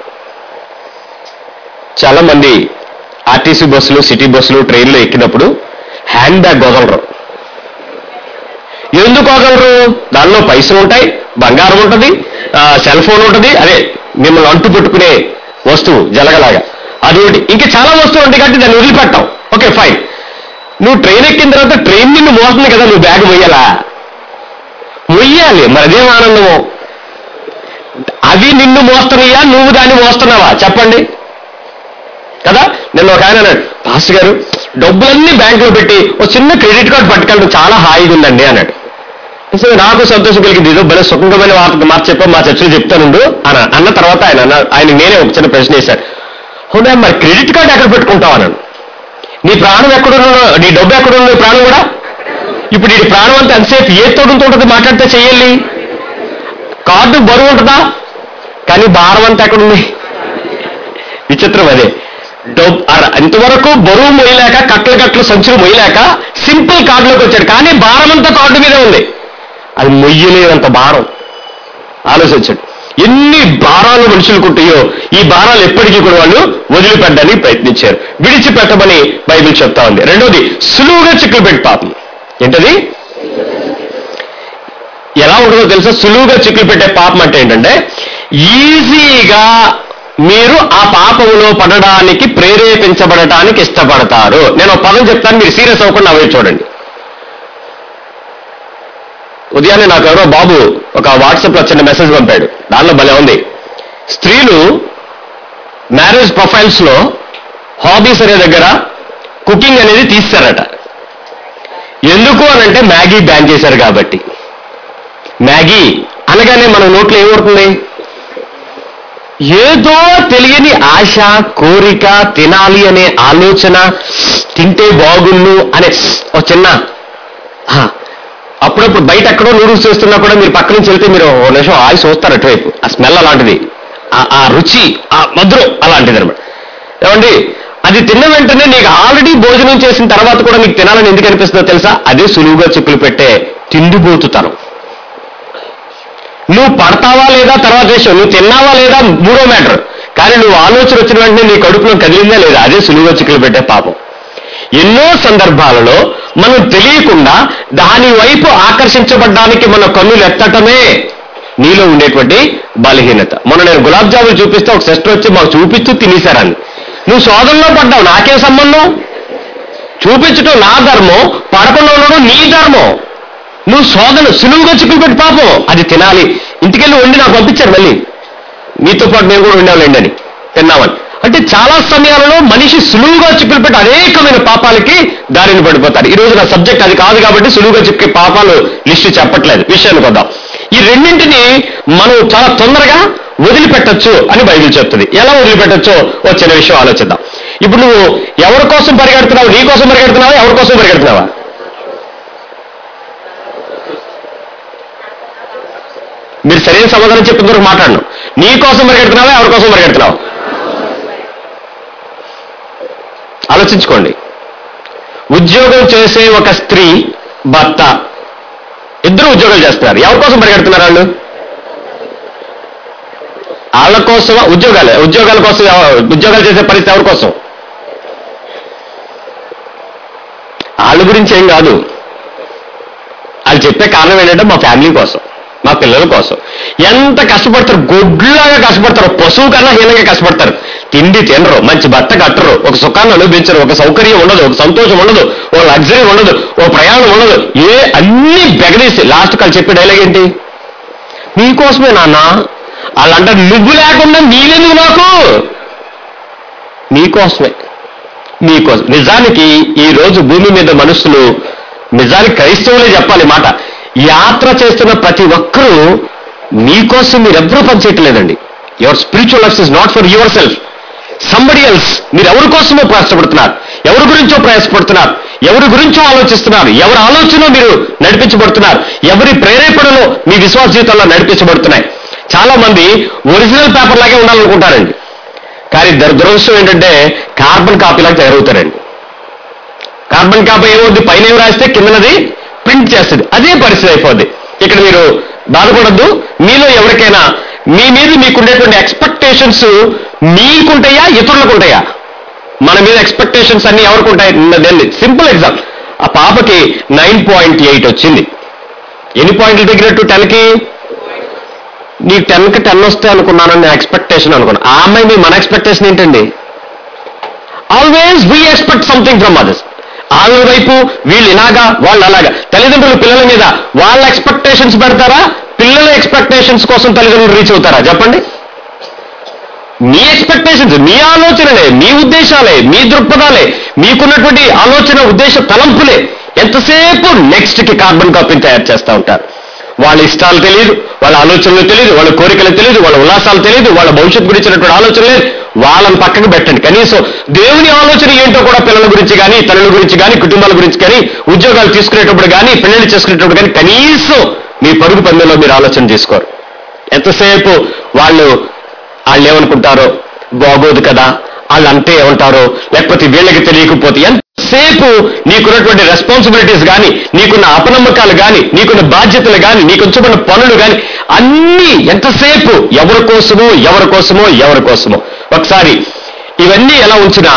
చాలా మంది ఆర్టీసీ బస్సులు సిటీ బస్సులు ట్రైన్లో ఎక్కినప్పుడు హ్యాండ్ బ్యాగ్ వదలరు ఎందుకు వదలరు దానిలో పైసలు ఉంటాయి బంగారం ఉంటుంది ఆ, సెల్ ఫోన్ ఉంటుంది అదే మిమ్మల్ని అంటు పెట్టుకునే వస్తువు జలగలాగా అదొకటి ఇంకా చాలా వస్తువులు ఉంటాయి కాబట్టి దాన్ని వదిలిపెట్టాం ఓకే ఫైన్ నువ్వు ట్రైన్ ఎక్కిన తర్వాత ట్రైన్ నిన్ను మోస్తుంది కదా నువ్వు బ్యాగ్ మొయ్యాలా మొయ్యాలి మరి అదేం ఆనందము అవి నిన్ను మోస్తున్నాయా నువ్వు దాన్ని మోస్తున్నావా చెప్పండి కదా నిన్న ఒక ఆయన అన్నాడు పాస్టర్ గారు డబ్బులన్నీ బ్యాంకులో పెట్టి ఒక చిన్న క్రెడిట్ కార్డు పట్టుకెళ్ళడం చాలా హాయిగా ఉందండి అన్నాడు అసలు నాకు సంతోషం కలిగింది ఏదో భలే సుఖంగమైన మాట మాట చెప్పా మా చర్చలు చెప్తానుండు అన్న అన్న తర్వాత ఆయన అన్న ఆయన నేనే ఒక చిన్న ప్రశ్న వేశాడు అవునా మరి క్రెడిట్ కార్డు ఎక్కడ పెట్టుకుంటావు అన్నాడు నీ ప్రాణం ఎక్కడున్నా నీ డబ్బు ఎక్కడున్నా నీ ప్రాణం కూడా ఇప్పుడు ఈ ప్రాణం అంతా ఎంతసేపు ఏ తోడుతో ఉంటుంది మాట్లాడితే చెయ్యాలి కార్డు బరువు ఉంటుందా కానీ భారం అంతా ఎక్కడుంది విచిత్రం అదే డబ్ అర- ఇంతవరకు బరువు మొయ్యలేక కట్టలు కట్టలు సంచులు మొయ్యలేక సింపుల్ కార్డులోకి వచ్చాడు కానీ భారం అంతా కార్డు మీదే ఉంది అది మొయ్యలేనంత భారం ఆలోచించండి ఎన్ని భారాలు మనుషులకు ఉంటాయో ఈ భారాలు ఎప్పటికీ కూడా వాళ్ళు వదిలిపెట్టడానికి ప్రయత్నించారు విడిచిపెట్టమని బైబిల్ చెప్తా ఉంది రెండోది సులువుగా చిక్కులు పెట్టి పాపం ఏంటది ఎలా ఉంటుందో తెలుసా సులువుగా చిక్కులు పెట్టే పాపం అంటే ఏంటంటే ఈజీగా మీరు ఆ పాపములో పడడానికి ప్రేరేపించబడటానికి ఇష్టపడతారు నేను ఒక పదం చెప్తాను మీరు సీరియస్ అవ్వకుండా అవే చూడండి ఉదయాన్నే నాకు ఎవరో బాబు ఒక వాట్సాప్ లో చిన్న మెసేజ్ పంపాడు దానిలో భలే ఉంది స్త్రీలు మ్యారేజ్ ప్రొఫైల్స్ లో హాబీస్ అనే దగ్గర కుకింగ్ అనేది తీస్తారట ఎందుకు అని అంటే మ్యాగీ బ్యాన్ చేశారు కాబట్టి మ్యాగీ అనగానే మన నోట్లో ఏమవుతుంది ఏదో తెలియని ఆశ కోరిక తినాలి అనే ఆలోచన తింటే బాగుండు అనే ఒక చిన్న హా, అప్పుడప్పుడు బయట ఎక్కడో నూడిల్స్ చేస్తున్నా కూడా మీరు పక్క నుంచి వెళ్తే మీరు ఓ నిమిషం ఆయి చూస్తారు అటువైపు ఆ స్మెల్ అలాంటిది ఆ- ఆ రుచి ఆ మధురం అలాంటిది అనమాట ఏమండి అది తిన్న వెంటనే నీకు ఆల్రెడీ భోజనం చేసిన తర్వాత కూడా నీకు తినాలని ఎందుకు అనిపిస్తుందో తెలుసా అదే సులువుగా చిక్కులు పెట్టే తిండిపోతుతనం నువ్వు పడతావా లేదా తర్వాత విషయం నువ్వు తిన్నావా లేదా మూడో మ్యాటర్ కానీ నువ్వు ఆలోచన వచ్చిన వెంటనే నీ కడుపులో కదిలిందా లేదా అదే సులువుగా చిక్కులు పెట్టే పాపం ఎన్నో సందర్భాలలో మనం తెలియకుండా దాని వైపు ఆకర్షించబడ్డానికి మన కన్నులు ఎత్తటమే నీలో ఉండేటువంటి బలహీనత మొన్న నేను గులాబ్ జాములు చూపిస్తే ఒక సిస్టర్ వచ్చి మాకు చూపిస్తూ తినేశారని నువ్వు శోధనలో పడ్డావు నాకే సంబంధం చూపించటం నా ధర్మం పడకుండా ఉండడం నీ ధర్మం నువ్వు శోధన సులువుగా చిక్కుపెట్టి పాపం అది తినాలి ఇంటికెళ్ళి వండి నాకు పంపించారు మళ్ళీ మీతో పాటు మేము కూడా ఉండేవాళ్ళండి అని తిన్నామని అంటే చాలా సమయాలలో మనిషి సులువుగా చిక్కులు పెట్టి అనేకమైన పాపాలకి దారిని పడిపోతారు ఈ రోజు నా సబ్జెక్ట్ అది కాదు కాబట్టి సులువుగా చిక్కే పాపాలు లిస్టు చెప్పట్లేదు విషయానికి వద్దాం ఈ రెండింటిని మనం చాలా తొందరగా వదిలిపెట్టొచ్చు అని బైబిల్ చెప్తుంది ఎలా వదిలిపెట్టొచ్చో ఓ చిన్న విషయం ఆలోచిద్దాం ఇప్పుడు నువ్వు ఎవరి కోసం పరిగెడుతున్నావు నీ కోసం పరిగెడుతున్నావా ఎవరి కోసం పరిగెడుతున్నావా మీరు సరైన సమాధానం చెప్పిన వరకు మాట్లాడను నీ కోసం పరిగెడుతున్నావా ఎవరి కోసం పరిగెడుతున్నావు ఆలోచించుకోండి ఉద్యోగం చేసే ఒక స్త్రీ భర్త ఇద్దరు ఉద్యోగాలు చేస్తున్నారు ఎవరి కోసం పరిగెడుతున్నారు వాళ్ళు వాళ్ళ కోసం ఉద్యోగాలే ఉద్యోగాల కోసం ఎవ- ఉద్యోగాలు చేసే పరిస్థితి ఎవరి కోసం వాళ్ళ గురించి ఏం కాదు వాళ్ళు చెప్పే కారణం ఏంటంటే మా ఫ్యామిలీ కోసం మా పిల్లల కోసం ఎంత కష్టపడతారు గొడ్లాగా కష్టపడతారు పశువు కన్నా హీనంగా కష్టపడతారు తిండి తినరు మంచి బట్ట కట్టరు ఒక సుఖాన్ని అనుభవించరు ఒక సౌకర్యం ఉండదు ఒక సంతోషం ఉండదు ఓ లగ్జరీ ఉండదు ఓ ప్రయాణం ఉండదు ఏ అన్ని బెగదీసి లాస్ట్ కాళ్ళు చెప్పే డైలాగ్ ఏంటి నీకోసమే నాన్న వాళ్ళంటే నువ్వు లేకుండా నీవెందుకు నాకు నీకోసమే మీకోసం నిజానికి ఈ రోజు భూమి మీద మనుషులు నిజానికి క్రైస్తవులే చెప్పాలి ఈ మాట యాత్ర చేస్తున్న ప్రతి ఒక్కరూ మీకోసం మీరెవ్వరూ పనిచేయట్లేదండి your spiritual life is not for yourself somebody else మీరు ఎవరి కోసమో ప్రయాసపడుతున్నారు ఎవరి గురించో ప్రయాసపడుతున్నారు ఎవరి గురించో ఆలోచిస్తున్నారు ఎవరి ఆలోచన మీరు నడిపించబడుతున్నారు ఎవరి ప్రేరేపణలో మీ విశ్వాస జీవితంలో నడిపించబడుతున్నాయి చాలా మంది ఒరిజినల్ పేపర్ లాగే ఉండాలనుకుంటారండి కానీ దుర- దురదృష్టం ఏంటంటే కార్బన్ కాపీలాగా తయారవుతారండి కార్బన్ కాపీ ఏమవుద్ది పైన ఏం రాస్తే కిందనది ప్రింట్ చేస్తుంది అదే పరిస్థితి అయిపోద్ది ఇక్కడ మీరు బాధపడద్దు మీలో ఎవరికైనా మీ మీద మీకుండేటువంటి ఎక్స్పెక్టేషన్స్ మీకుంటాయా ఇతరులకు ఉంటాయా మన మీద ఎక్స్పెక్టేషన్స్ అన్ని ఎవరికి ఉంటాయి సింపుల్ ఎగ్జామ్ ఆ పాపకి నైన్ పాయింట్ ఎయిట్ వచ్చింది ఎన్ని పాయింట్లు తగ్గినట్టు టెన్కి నీకు టెన్కి టెన్ వస్తే అనుకున్నానని నేను ఎక్స్పెక్టేషన్ అనుకున్నా ఆ అమ్మాయి మీ మన ఎక్స్పెక్టేషన్ ఏంటండి always we expect something from others వాళ్ళ వైపు వీళ్ళు ఇలాగా వాళ్ళు అలాగా తల్లిదండ్రులు పిల్లల మీద వాళ్ళ ఎక్స్పెక్టేషన్స్ పెడతారా పిల్లల ఎక్స్పెక్టేషన్స్ కోసం తల్లిదండ్రులు రీచ్ అవుతారా చెప్పండి మీ ఎక్స్పెక్టేషన్స్ మీ ఆలోచనలే మీ ఉద్దేశాలే మీ దృక్పథాలే మీకున్నటువంటి ఆలోచన ఉద్దేశ తలంపులే ఎంతసేపు నెక్స్ట్ కి కార్బన్ కాపీని తయారు చేస్తూ ఉంటారు వాళ్ళ ఇష్టాలు తెలియదు వాళ్ళ ఆలోచనలు తెలియదు వాళ్ళ కోరికలు తెలియదు వాళ్ళ ఉల్లాసాలు తెలియదు వాళ్ళ భవిష్యత్తు గురించినటువంటి ఆలోచన లేదు వాళ్ళని పక్కకు పెట్టండి కనీసం దేవుని ఆలోచన ఏంటో కూడా పిల్లల గురించి కానీ తల్లుల గురించి కానీ కుటుంబాల గురించి కానీ ఉద్యోగాలు తీసుకునేటప్పుడు కానీ పెళ్లి చేసుకునేటప్పుడు కానీ కనీసం మీ పరుగు పందెంలో మీరు ఆలోచన చేసుకోరు ఎంతసేపు వాళ్ళు వాళ్ళు ఏమనుకుంటారో బాగోదు కదా వాళ్ళు అంటే ఏమంటారో లేకపోతే వీళ్ళకి తెలియకపోతే ఎంతసేపు నీకున్నటువంటి రెస్పాన్సిబిలిటీస్ కానీ నీకున్న అపనమ్మకాలు కానీ నీకున్న బాధ్యతలు కానీ నీకు ఉంచబడిన పనులు కానీ అన్నీ ఎంతసేపు ఎవరి కోసమో ఎవరి కోసమో ఎవరి కోసమో ఒకసారి ఇవన్నీ ఎలా ఉంచినా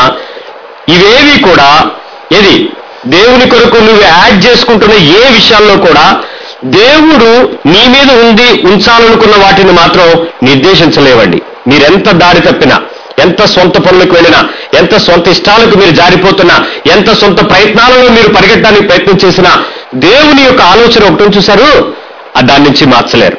ఇవేవి కూడా ఏది దేవుని కొరకు నువ్వు యాడ్ చేసుకుంటున్న ఏ విషయాల్లో కూడా దేవుడు నీ మీద ఉంది ఉంచాలనుకున్న వాటిని మాత్రం నిర్దేశించలేవండి మీరెంత దారి తప్పినా ఎంత సొంత పనులకు వెళ్ళినా ఎంత సొంత ఇష్టాలకు మీరు జారిపోతున్నా ఎంత సొంత ప్రయత్నాలలో మీరు పరిగెట్టడానికి ప్రయత్నం చేసినా దేవుని యొక్క ఆలోచన ఒకటి చూశారు ఆ దాని నుంచి మార్చలేరు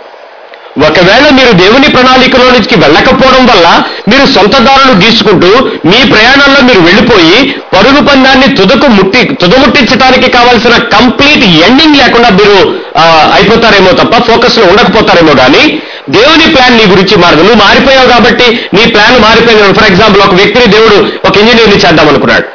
ఒకవేళ మీరు దేవుని ప్రణాళికలో నుంచి వెళ్ళకపోవడం వల్ల మీరు సొంత దారులు గీసుకుంటూ మీ ప్రయాణంలో మీరు వెళ్ళిపోయి పరుగు పందాన్ని తుదకు ముట్టి తుదముట్టించడానికి కావాల్సిన కంప్లీట్ ఎండింగ్ లేకుండా మీరు ఆ, అయిపోతారేమో తప్ప ఫోకస్ లో ఉండకపోతారేమో కానీ దేవుని ప్లాన్ నీ గురించి మారదు నువ్వు మారిపోయావు కాబట్టి నీ ప్లాన్ మారిపోయింది ఫర్ ఎగ్జాంపుల్ ఒక వ్యక్తిని దేవుడు ఒక ఇంజనీర్ని చేద్దాం అనుకున్నాడు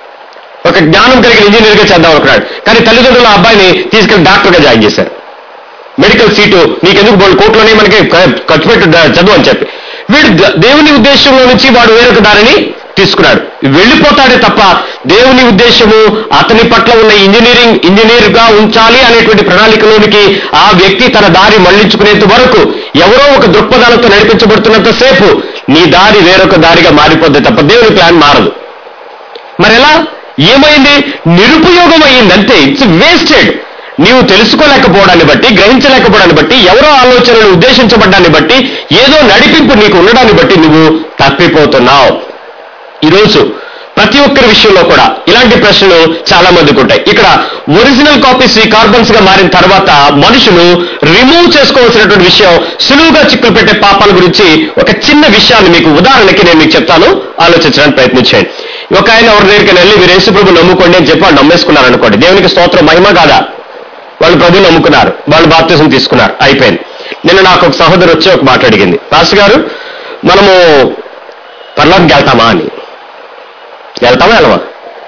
ఒక జ్ఞానం కలిగిన ఇంజనీర్ గా చేద్దాం అనుకున్నాడు కానీ తల్లిదండ్రులు ఆ అబ్బాయిని తీసుకెళ్లి డాక్టర్ గా జాయిన్ చేశారు మెడికల్ సీటు నీకెందుకు బోల్డ్ కోట్లోనే మనకి ఖ- ఖర్చు పెట్టు ద- చదువు అని చెప్పి వీడు ద- దేవుని ఉద్దేశంలో నుంచి వాడు వేరొక దారిని తీసుకున్నాడు వెళ్ళిపోతాడే తప్ప దేవుని ఉద్దేశము అతని పట్ల ఉన్న ఇంజనీరింగ్ ఇంజనీర్ గా ఉంచాలి అనేటువంటి ప్రణాళికలోనికి ఆ వ్యక్తి తన దారి మళ్లించుకునేంత వరకు ఎవరో ఒక దృక్పథాలతో నడిపించబడుతున్నంత సేపు నీ దారి వేరొక దారిగా మారిపోద్ది తప్ప దేవుని ప్లాన్ మారదు మరి ఎలా ఏమైంది నిరుపయోగం అయింది అంతే ఇట్స్ వేస్టెడ్ నీవు తెలుసుకోలేకపోవడాన్ని బట్టి గ్రహించలేకపోవడాన్ని బట్టి ఎవరో ఆలోచనలు ఉద్దేశించబడ్డాన్ని బట్టి ఏదో నడిపింపు నీకు ఉండడాన్ని బట్టి నువ్వు తప్పిపోతున్నావు ఈరోజు ప్రతి ఒక్కరి విషయంలో కూడా ఇలాంటి ప్రశ్నలు చాలా మందికి ఉంటాయి ఇక్కడ ఒరిజినల్ కాపీస్ ఈ కార్బన్స్ గా మారిన తర్వాత మనుషులు రిమూవ్ చేసుకోవాల్సినటువంటి విషయం సులువుగా చిక్కులు పెట్టే పాపాల గురించి ఒక చిన్న విషయాన్ని మీకు ఉదాహరణకి నేను మీకు చెప్తాను ఆలోచించడానికి ప్రయత్నించండి ఒక ఆయన ఎవరి దగ్గరికి వెళ్ళి మీరు యేసు ప్రభు నమ్ముకోండి అని చెప్పి వాళ్ళు నమ్మేసుకున్నారు అనుకోండి దేవునికి స్తోత్రం మహిమ కాదా వాళ్ళు ప్రభు నమ్ముకున్నారు వాళ్ళు బాప్తిజం తీసుకున్నారు అయిపోయింది నిన్న నాకు ఒక సహోదరు వచ్చి ఒక మాట అడిగింది పాస్టర్ గారు మనము పర్లోకి వెళ్తామా అని వెళ్తామా వెళ్ళమా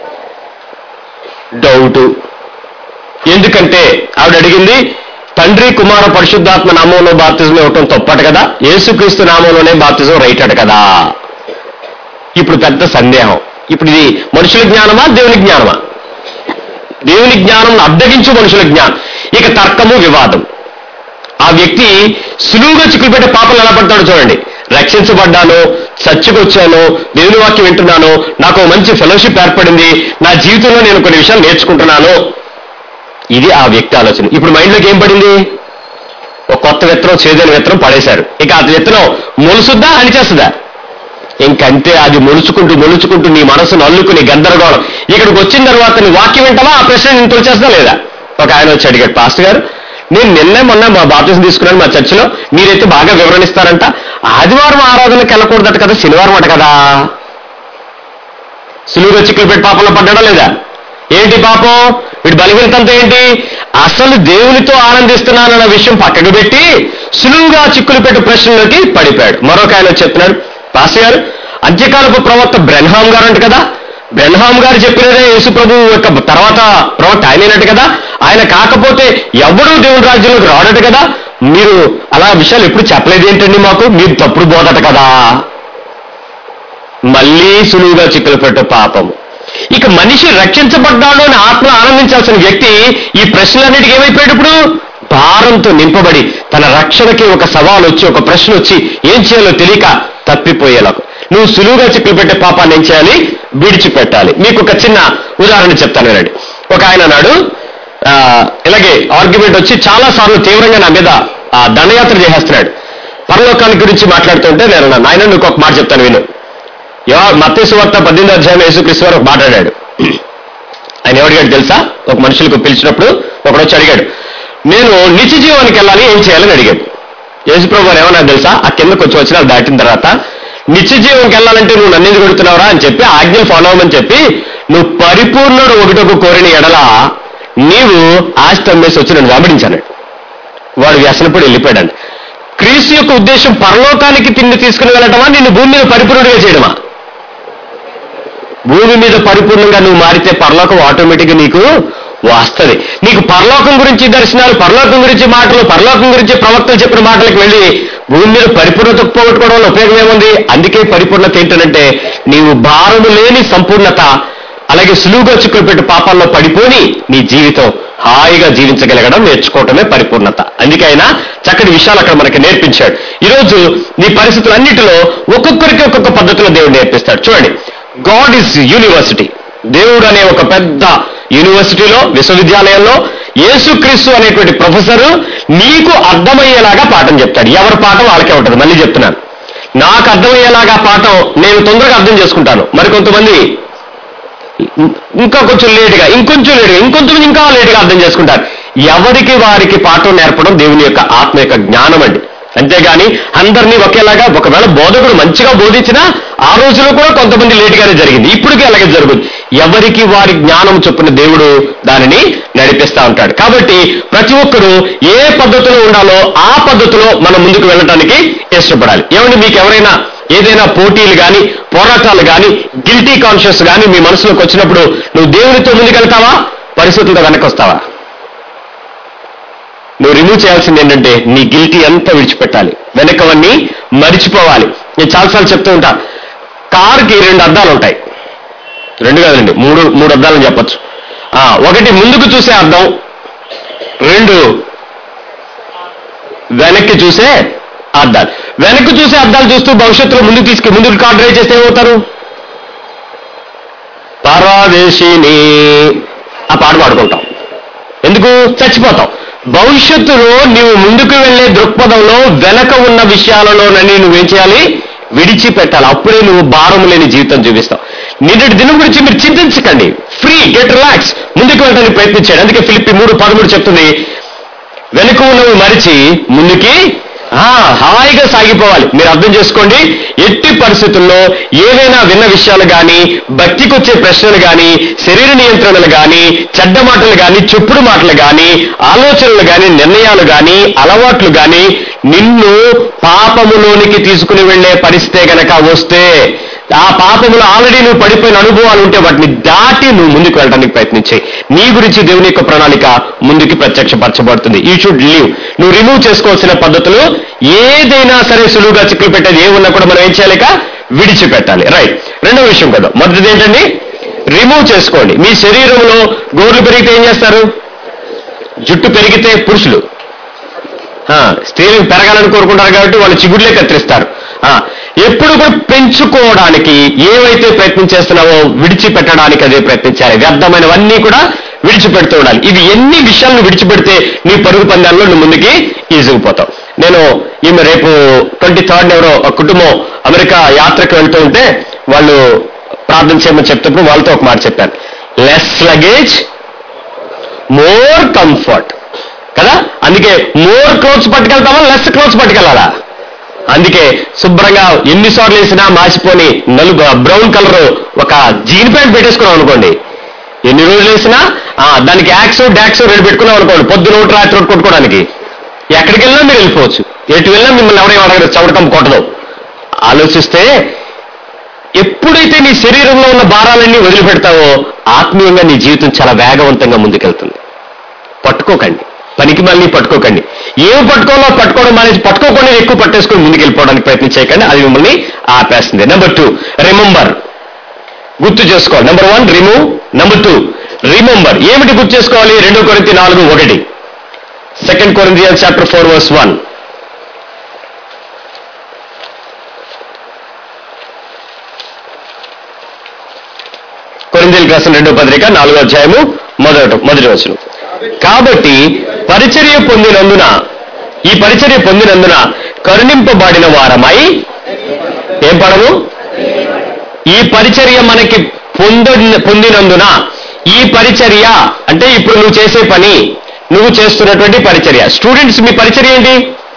డౌట్ ఎందుకంటే ఆవిడ అడిగింది తండ్రి కుమార పరిశుద్ధాత్మ నామంలో బాప్తిజం ఇవ్వటం తప్పట కదా యేసుక్రీస్తు నామంలోనే బాప్తిజం రైట్ అట కదా ఇప్పుడు పెద్ద సందేహం ఇప్పుడు ఇది మనుషుల జ్ఞానమా దేవుని జ్ఞానమా దేవుని జ్ఞానం అద్దగించు మనుషుల జ్ఞానం ఇక తర్కము వివాదం ఆ వ్యక్తి సులువుగా చిక్కుపెట్టే పాపలు ఎలా పడతాడో చూడండి రక్షించబడ్డాను చర్చకొచ్చాను దేవుని వాక్యం వింటున్నాను నాకు మంచి ఫెలోషిప్ ఏర్పడింది నా జీవితంలో నేను కొన్ని విషయాలు నేర్చుకుంటున్నాను ఇది ఆ వ్యక్తి ఆలోచన ఇప్పుడు మైండ్లోకి ఏం పడింది ఒక కొత్త విత్తనం చేదైన విత్తనం పడేశారు ఇక ఆ విత్తనం మొలుసుద్దా అని చేస్తుందా ఇంకంతే అది మొలుచుకుంటూ మొలుచుకుంటూ నీ మనసును అల్లుకుని గందరగోళం ఇక్కడికి వచ్చిన తర్వాత నీ వాక్యం వింటావా ఆ ప్రశ్న నేను తోచేస్తా లేదా ఒక ఆయన వచ్చి అడిగాడు పాస్టర్ గారు నేను నిన్నే మొన్న మా బాప్తిజం తీసుకున్నాను మా చర్చిలో మీరైతే బాగా వివరణిస్తారంట ఆదివారం ఆరాధనకి వెళ్ళకూడదట కదా శనివారం అట కదా సులువుగా చిక్కులు పెట్టి పాపంలో పడ్డాడా లేదా ఏంటి పాపం వీడి బలహీనతంతో ఏంటి అసలు దేవునితో ఆనందిస్తున్నానన్న విషయం పక్కకు పెట్టి సులువుగా చిక్కులు పెట్టి ప్రశ్నలోకి పడిపోయాడు మరొక ఆయన వచ్చి చెప్తున్నాడు పాస్ గారు అంత్యకాలపు ప్రవక్త బ్రెన్హామ్ గారు అంట కదా బ్రెన్హామ్ గారు చెప్పినదే యేసు ప్రభు యొక్క తర్వాత ప్రవక్త ఆయనైనట్టు కదా ఆయన కాకపోతే ఎవడూ దేవుని రాజ్యంలోకి రాడట కదా మీరు అలా విషయాలు ఎప్పుడు చెప్పలేదు ఏంటండి మాకు మీరు తప్పుడు బోధట కదా మళ్ళీ సులువుగా చిక్కులు పెట్టే పాపము ఇక మనిషి రక్షించబడ్డాడు అని ఆత్మ ఆనందించాల్సిన వ్యక్తి ఈ ప్రశ్నలన్నిటికీ ఏమైపోయాడు ఇప్పుడు భారంతో నింపబడి తన రక్షణకి ఒక సవాల్ వచ్చి ఒక ప్రశ్న వచ్చి ఏం చేయాలో తెలియక తప్పిపోయేలాగా నువ్వు సులువుగా చిక్కులు పెట్టే పాపాన్ని ఏం చేయాలి విడిచిపెట్టాలి మీకు ఒక చిన్న ఉదాహరణ చెప్తాను వినండి ఒక ఆయన అన్నాడు ఆ, ఇలాగే ఆర్గ్యుమెంట్ వచ్చి చాలా సార్లు తీవ్రంగా నా మీద ఆ, దండయాత్ర చేసేస్తున్నాడు పరలోకాన్ని గురించి మాట్లాడుతుంటే నేను అన్నాను, నాయన నువ్వు ఒక మాట చెప్తాను విను మత్స్సు వార్త పద్దెనిమిది అధ్యాయం యేసుక్రీస్తు వారు ఒక మాట అడిగాడు ఆయన ఎవడిగాడు తెలుసా ఒక మనుషులకు పిలిచినప్పుడు ఒకడు వచ్చి అడిగాడు నేను నిత్య జీవానికి వెళ్ళాలి ఏం చేయాలని అడిగాడు యేసుప్రభు వారు ఏమన్నా తెలుసా ఆ కింద కొంచెం వచ్చినా దాటిన తర్వాత నిత్య జీవంకి వెళ్ళాలంటే నువ్వు నన్ను ఎందుకు కొడుతున్నావురా అని చెప్పి ఆజ్ఞలు ఫాలో అవ్వమని చెప్పి నువ్వు పరిపూర్ణుడు ఒకటొక కోరిన ఎడల నీవు ఆస్తి అమ్మేసి వచ్చి నన్ను వెంబడించాను వాడు వ్యసనపడి వెళ్ళిపోయాడు క్రీస్తు యొక్క ఉద్దేశం పరలోకానికి తిండి తీసుకుని వెళ్ళటమా నిన్ను భూమి మీద పరిపూర్ణుడిగా చేయడమా భూమి మీద పరిపూర్ణంగా నువ్వు మారితే పరలోకం ఆటోమేటిక్గా నీకు వస్తుంది నీకు పరలోకం గురించి దర్శనాలు పరలోకం గురించి మాటలు పరలోకం గురించి ప్రవక్తలు చెప్పిన మాటలకు వెళ్ళి భూమి మీద పరిపూర్ణత పోగొట్టుకోవడం వల్ల ఉపయోగం ఏముంది అందుకే పరిపూర్ణత ఏంటంటే నీవు భారము లేని సంపూర్ణత అలాగే సులువుగా చిక్కులు పెట్టి పాపాల్లో పడిపోని నీ జీవితం హాయిగా జీవించగలగడం నేర్చుకోవటమే పరిపూర్ణత అందుకే ఆయన చక్కటి విషయాలు అక్కడ మనకి నేర్పించాడు ఈరోజు నీ పరిస్థితులన్నిటిలో ఒక్కొక్కరికి ఒక్కొక్క పద్ధతిలో దేవుడు నేర్పిస్తాడు చూడండి గాడ్ ఇస్ యూనివర్సిటీ దేవుడు అనే ఒక పెద్ద యూనివర్సిటీలో విశ్వవిద్యాలయంలో యేసుక్రీస్తు అనేటువంటి ప్రొఫెసరు నీకు అర్థమయ్యేలాగా పాఠం చెప్తాడు ఎవరి పాఠం వాళ్ళకే ఉంటుంది మళ్ళీ చెప్తున్నాను నాకు అర్థమయ్యేలాగా పాఠం నేను తొందరగా అర్థం చేసుకుంటాను మరి కొంతమంది ఇంకా కొంచెం లేటుగా ఇంకొంచెం లేటుగా ఇంకొంచెం ఇంకా లేటుగా అర్థం చేసుకుంటారు ఎవరికి వారికి పాఠం నేర్పడం దేవుని యొక్క ఆత్మ యొక్క జ్ఞానం అండి అంతేగాని అందరినీ ఒకేలాగా ఒకవేళ బోధకుడు మంచిగా బోధించినా ఆ రోజులో కూడా కొంతమంది లేటుగానే జరిగింది ఇప్పటికీ అలాగే జరుగుతుంది ఎవరికి వారి జ్ఞానం చొప్పున దేవుడు దానిని నడిపిస్తా ఉంటాడు కాబట్టి ప్రతి ఒక్కరూ ఏ పద్ధతిలో ఉండాలో ఆ పద్ధతిలో మనం ముందుకు వెళ్ళటానికి ఇష్టపడాలి ఏమండి మీకు ఎవరైనా ఏదైనా పోటీలు కానీ పోరాటాలు కానీ గిల్టీ కాన్షియస్ కానీ మీ మనసులోకి వచ్చినప్పుడు నువ్వు దేవునితో ముందుకెళ్తావా పరిస్థితులతో వెనక్కి వస్తావా నువ్వు రిమూవ్ చేయాల్సింది ఏంటంటే నీ గిల్టీ అంతా విడిచిపెట్టాలి వెనకవన్నీ మరిచిపోవాలి నేను చాలాసార్లు చెప్తూ ఉంటా కారుకి రెండు అద్దాలు ఉంటాయి రెండు కాదండి మూడు మూడు అద్దాలని చెప్పొచ్చు ఆ, ఒకటి ముందుకు చూసే అద్దం రెండు వెనక్కి చూసే అద్దాలు వెనక్కి చూసే అద్దాలు చూస్తూ భవిష్యత్తులో ముందుకు తీసుకు ముందుకు కార్ డ్రైవ్ చేస్తే ఏమవుతారు పరాదేశిని ఆ పాట పాడుకుంటాం ఎందుకు ఎందుకు చచ్చిపోతావు భవిష్యత్తులో నీవు ముందుకు వెళ్ళే దృక్పథంలో వెనక ఉన్న విషయాలలోనని నువ్వేం చేయాలి విడిచిపెట్టాలి అప్పుడే నువ్వు భారం లేని జీవితం చూపిస్తావు నిన్నటి దినం గురించి మీరు చింతించకండి ఫ్రీ గెట్ రిలాక్స్ ముందుకు వెళ్ళడానికి ప్రయత్నించాడు అందుకే ఫిలిప్పి మూడు పదమూడు చెప్తుంది వెనుక ఉన్నవి మరిచి ముందుకి ఆ, హాయిగా సాగిపోవాలి మీరు అర్థం చేసుకోండి ఎట్టి పరిస్థితుల్లో ఏవైనా విన్న విషయాలు కానీ భక్తికి వచ్చే ప్రశ్నలు కానీ శరీర నియంత్రణలు కానీ చెడ్డ మాటలు కానీ చెప్పుడు మాటలు కానీ ఆలోచనలు కానీ నిర్ణయాలు కానీ అలవాట్లు కానీ నిన్ను పాపములోనికి తీసుకుని వెళ్ళే పరిస్థితే గనక వస్తే ఆ పాపములు ఆల్రెడీ నువ్వు పడిపోయిన అనుభవాలు ఉంటే వాటిని దాటి నువ్వు ముందుకు వెళ్ళడానికి ప్రయత్నించాయి నీ గురించి దేవుని యొక్క ప్రణాళిక ముందుకి ప్రత్యక్షపరచబడుతుంది యూ షుడ్ లీవ్ నువ్వు రిమూవ్ చేసుకోవాల్సిన పద్ధతులు ఏదైనా సరే సులువుగా చిక్కులు పెట్టేది ఏమున్నా కూడా మనం ఏం చేయాలిక విడిచిపెట్టాలి రైట్ రెండో విషయం కదా మొదటిది ఏంటండి రిమూవ్ చేసుకోండి మీ శరీరంలో గోర్లు పెరిగితే ఏం చేస్తారు జుట్టు పెరిగితే పురుషులు ఆ, స్త్రీలు పెరగాలని కోరుకుంటారు కాబట్టి వాళ్ళు చిగుర్లే కత్తిరిస్తారు ఆ, ఎప్పుడు కూడా పెంచుకోవడానికి ఏవైతే ప్రయత్నం చేస్తున్నావో విడిచిపెట్టడానికి అదే ప్రయత్నించాలి వ్యర్థమైనవన్నీ కూడా విడిచిపెడుతూ ఉండాలి ఇవి ఎన్ని విషయాలను విడిచిపెడితే నీ పరుగు పందాల్లో నువ్వు ముందుకి ఈజుకుపోతావు నేను ఈమె రేపు ట్వంటీ థర్డ్ ఎవరో ఒక కుటుంబం అమెరికా యాత్రకు వెళ్తూ ఉంటే వాళ్ళు ప్రార్థన చేయమని చెప్తప్పుడు వాళ్ళతో ఒక మాట చెప్పాను లెస్ లగేజ్ మోర్ కంఫర్ట్ కదా అందుకే మోర్ క్లోత్స్ పట్టుకెళ్తామా లెస్ క్లోత్స్ పట్టుకెళ్ళాలా అందుకే శుభ్రంగా ఎన్నిసార్లు వేసినా మాసిపోని నలుగు బ్రౌన్ కలర్ ఒక జీన్ ప్యాంట్ పెట్టేసుకున్నాం అనుకోండి ఎన్ని రోజులు వేసినా ఆ, దానికి యాక్స్ డాక్స్ రెండు పెట్టుకున్నాం అనుకోండి పొద్దున ఒకటి రాత్రి ఒకటి కొట్టుకోవడానికి ఎక్కడికి వెళ్ళినా మీరు వెళ్ళిపోవచ్చు ఎటు వెళ్ళినా మిమ్మల్ని ఎవరైనా అడగరు చవడకం కొట్టదు ఆలోచిస్తే ఎప్పుడైతే నీ శరీరంలో ఉన్న భారాలన్నీ వదిలిపెడతావో ఆత్మీయంగా నీ జీవితం చాలా వేగవంతంగా ముందుకెళ్తుంది పట్టుకోకండి పనికి మళ్ళీ పట్టుకోకండి ఏం పట్టుకోవాలో పట్టుకోవడం మానేసి పట్టుకోకుండా ఎక్కువ పట్టేసుకొని ముందుకు వెళ్ళిపోవడానికి ప్రయత్నం చేయకండి అది మిమ్మల్ని ఆపేస్తుంది నెంబర్ టూ రిమెంబర్ గుర్తు చేసుకోవాలి number one remove number two remember ఏమిటి గుర్తు చేసుకోవాలి రెండో కొరింతి నాలుగు ఒకటి second Corinthian chapter four verse one కొరిందీలకు రాసిన రెండో పత్రిక నాలుగో అధ్యాయము మొదటి మొదటి వచనం కాబట్టి పరిచర్య పొందినందున ఈ పరిచర్య పొందినందున కరుణింపబడిన వారమై ఏం పడము ఈ పరిచర్య మనకి పొంద పొందినందున ఈ పరిచర్య అంటే ఇప్పుడు నువ్వు చేసే పని నువ్వు చేస్తున్నటువంటి పరిచర్య స్టూడెంట్స్ మీ పరిచర్య ఏంటి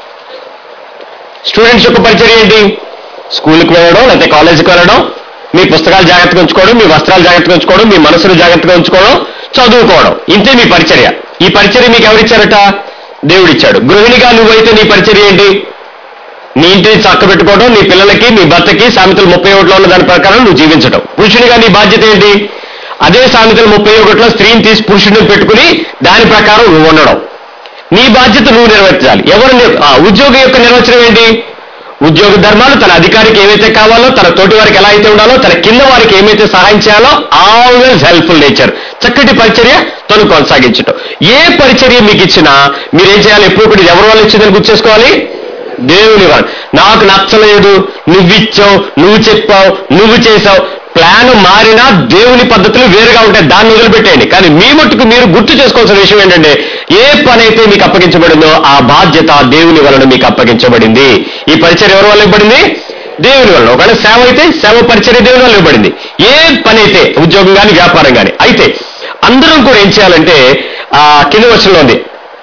స్టూడెంట్స్ యొక్క పరిచర్య ఏంటి స్కూల్కి వెళ్ళడం లేకపోతే కాలేజీకి వెళ్ళడం మీ పుస్తకాలు జాగ్రత్తగా ఉంచుకోవడం మీ వస్త్రాలు జాగ్రత్తగా ఉంచుకోవడం మీ మనసును జాగ్రత్తగా ఉంచుకోవడం చదువుకోవడం ఇంతే మీ పరిచర్య ఈ పరిచర్య మీకు ఎవరిచ్చారట దేవుడిచ్చాడు గృహిణిగా నువ్వైతే నీ పరిచర్య ఏంటి నీ ఇంటిని చక్క పెట్టుకోవడం నీ పిల్లలకి నీ భర్తకి సామెతలు ముప్పై ఒకటిలో ఉన్న దాని ప్రకారం నువ్వు జీవించడం పురుషునిగా నీ బాధ్యత ఏంటి అదే సామెతలు ముప్పై ఒకటిలో స్త్రీని తీసి పురుషుడిని పెట్టుకుని దాని ప్రకారం నువ్వు ఉండడం నీ బాధ్యత నువ్వు నిర్వర్తించాలి ఎవరు నిర్- ఆ, ఉద్యోగి యొక్క నిర్వచనం ఏంటి ఉద్యోగ ధర్మాలు తన అధికారికి ఏమైతే కావాలో తన తోటి వారికి ఎలా అయితే ఉండాలో తన కింద వారికి ఏమైతే సహాయం చేయాలో ఆల్వేస్ హెల్ప్ఫుల్ నేచర్ చక్కటి పరిచర్య తను కొనసాగించటం ఏ పరిచర్య మీకు ఇచ్చినా మీరేం చేయాలి ఎప్పుడు కూడా ఇది ఎవరి వల్ల ఇచ్చిందని గుర్తు చేసుకోవాలి దేవుని వారు నాకు నచ్చలేదు నువ్వు ఇచ్చావు నువ్వు చెప్పావు నువ్వు చేసావు ప్లాన్ మారినా దేవుని పద్ధతులు వేరుగా ఉంటాయి దాన్ని వదిలిపెట్టేయండి కానీ మీ మట్టుకు మీరు గుర్తు చేసుకోవాల్సిన విషయం ఏంటంటే ఏ పని అయితే మీకు అప్పగించబడిందో ఆ బాధ్యత దేవుని వలన మీకు అప్పగించబడింది ఈ పరిచయం ఎవరి వల్ల ఇవ్వబడింది దేవుని వలన ఒకవేళ సేవ అయితే సేవ పరిచర్య దేవుని వల్ల ఇవ్వబడింది ఏ పని అయితే ఉద్యోగం కానీ వ్యాపారం కానీ అయితే అందరం కూడా ఏం చేయాలంటే ఆ కింద వర్షంలో ఉంది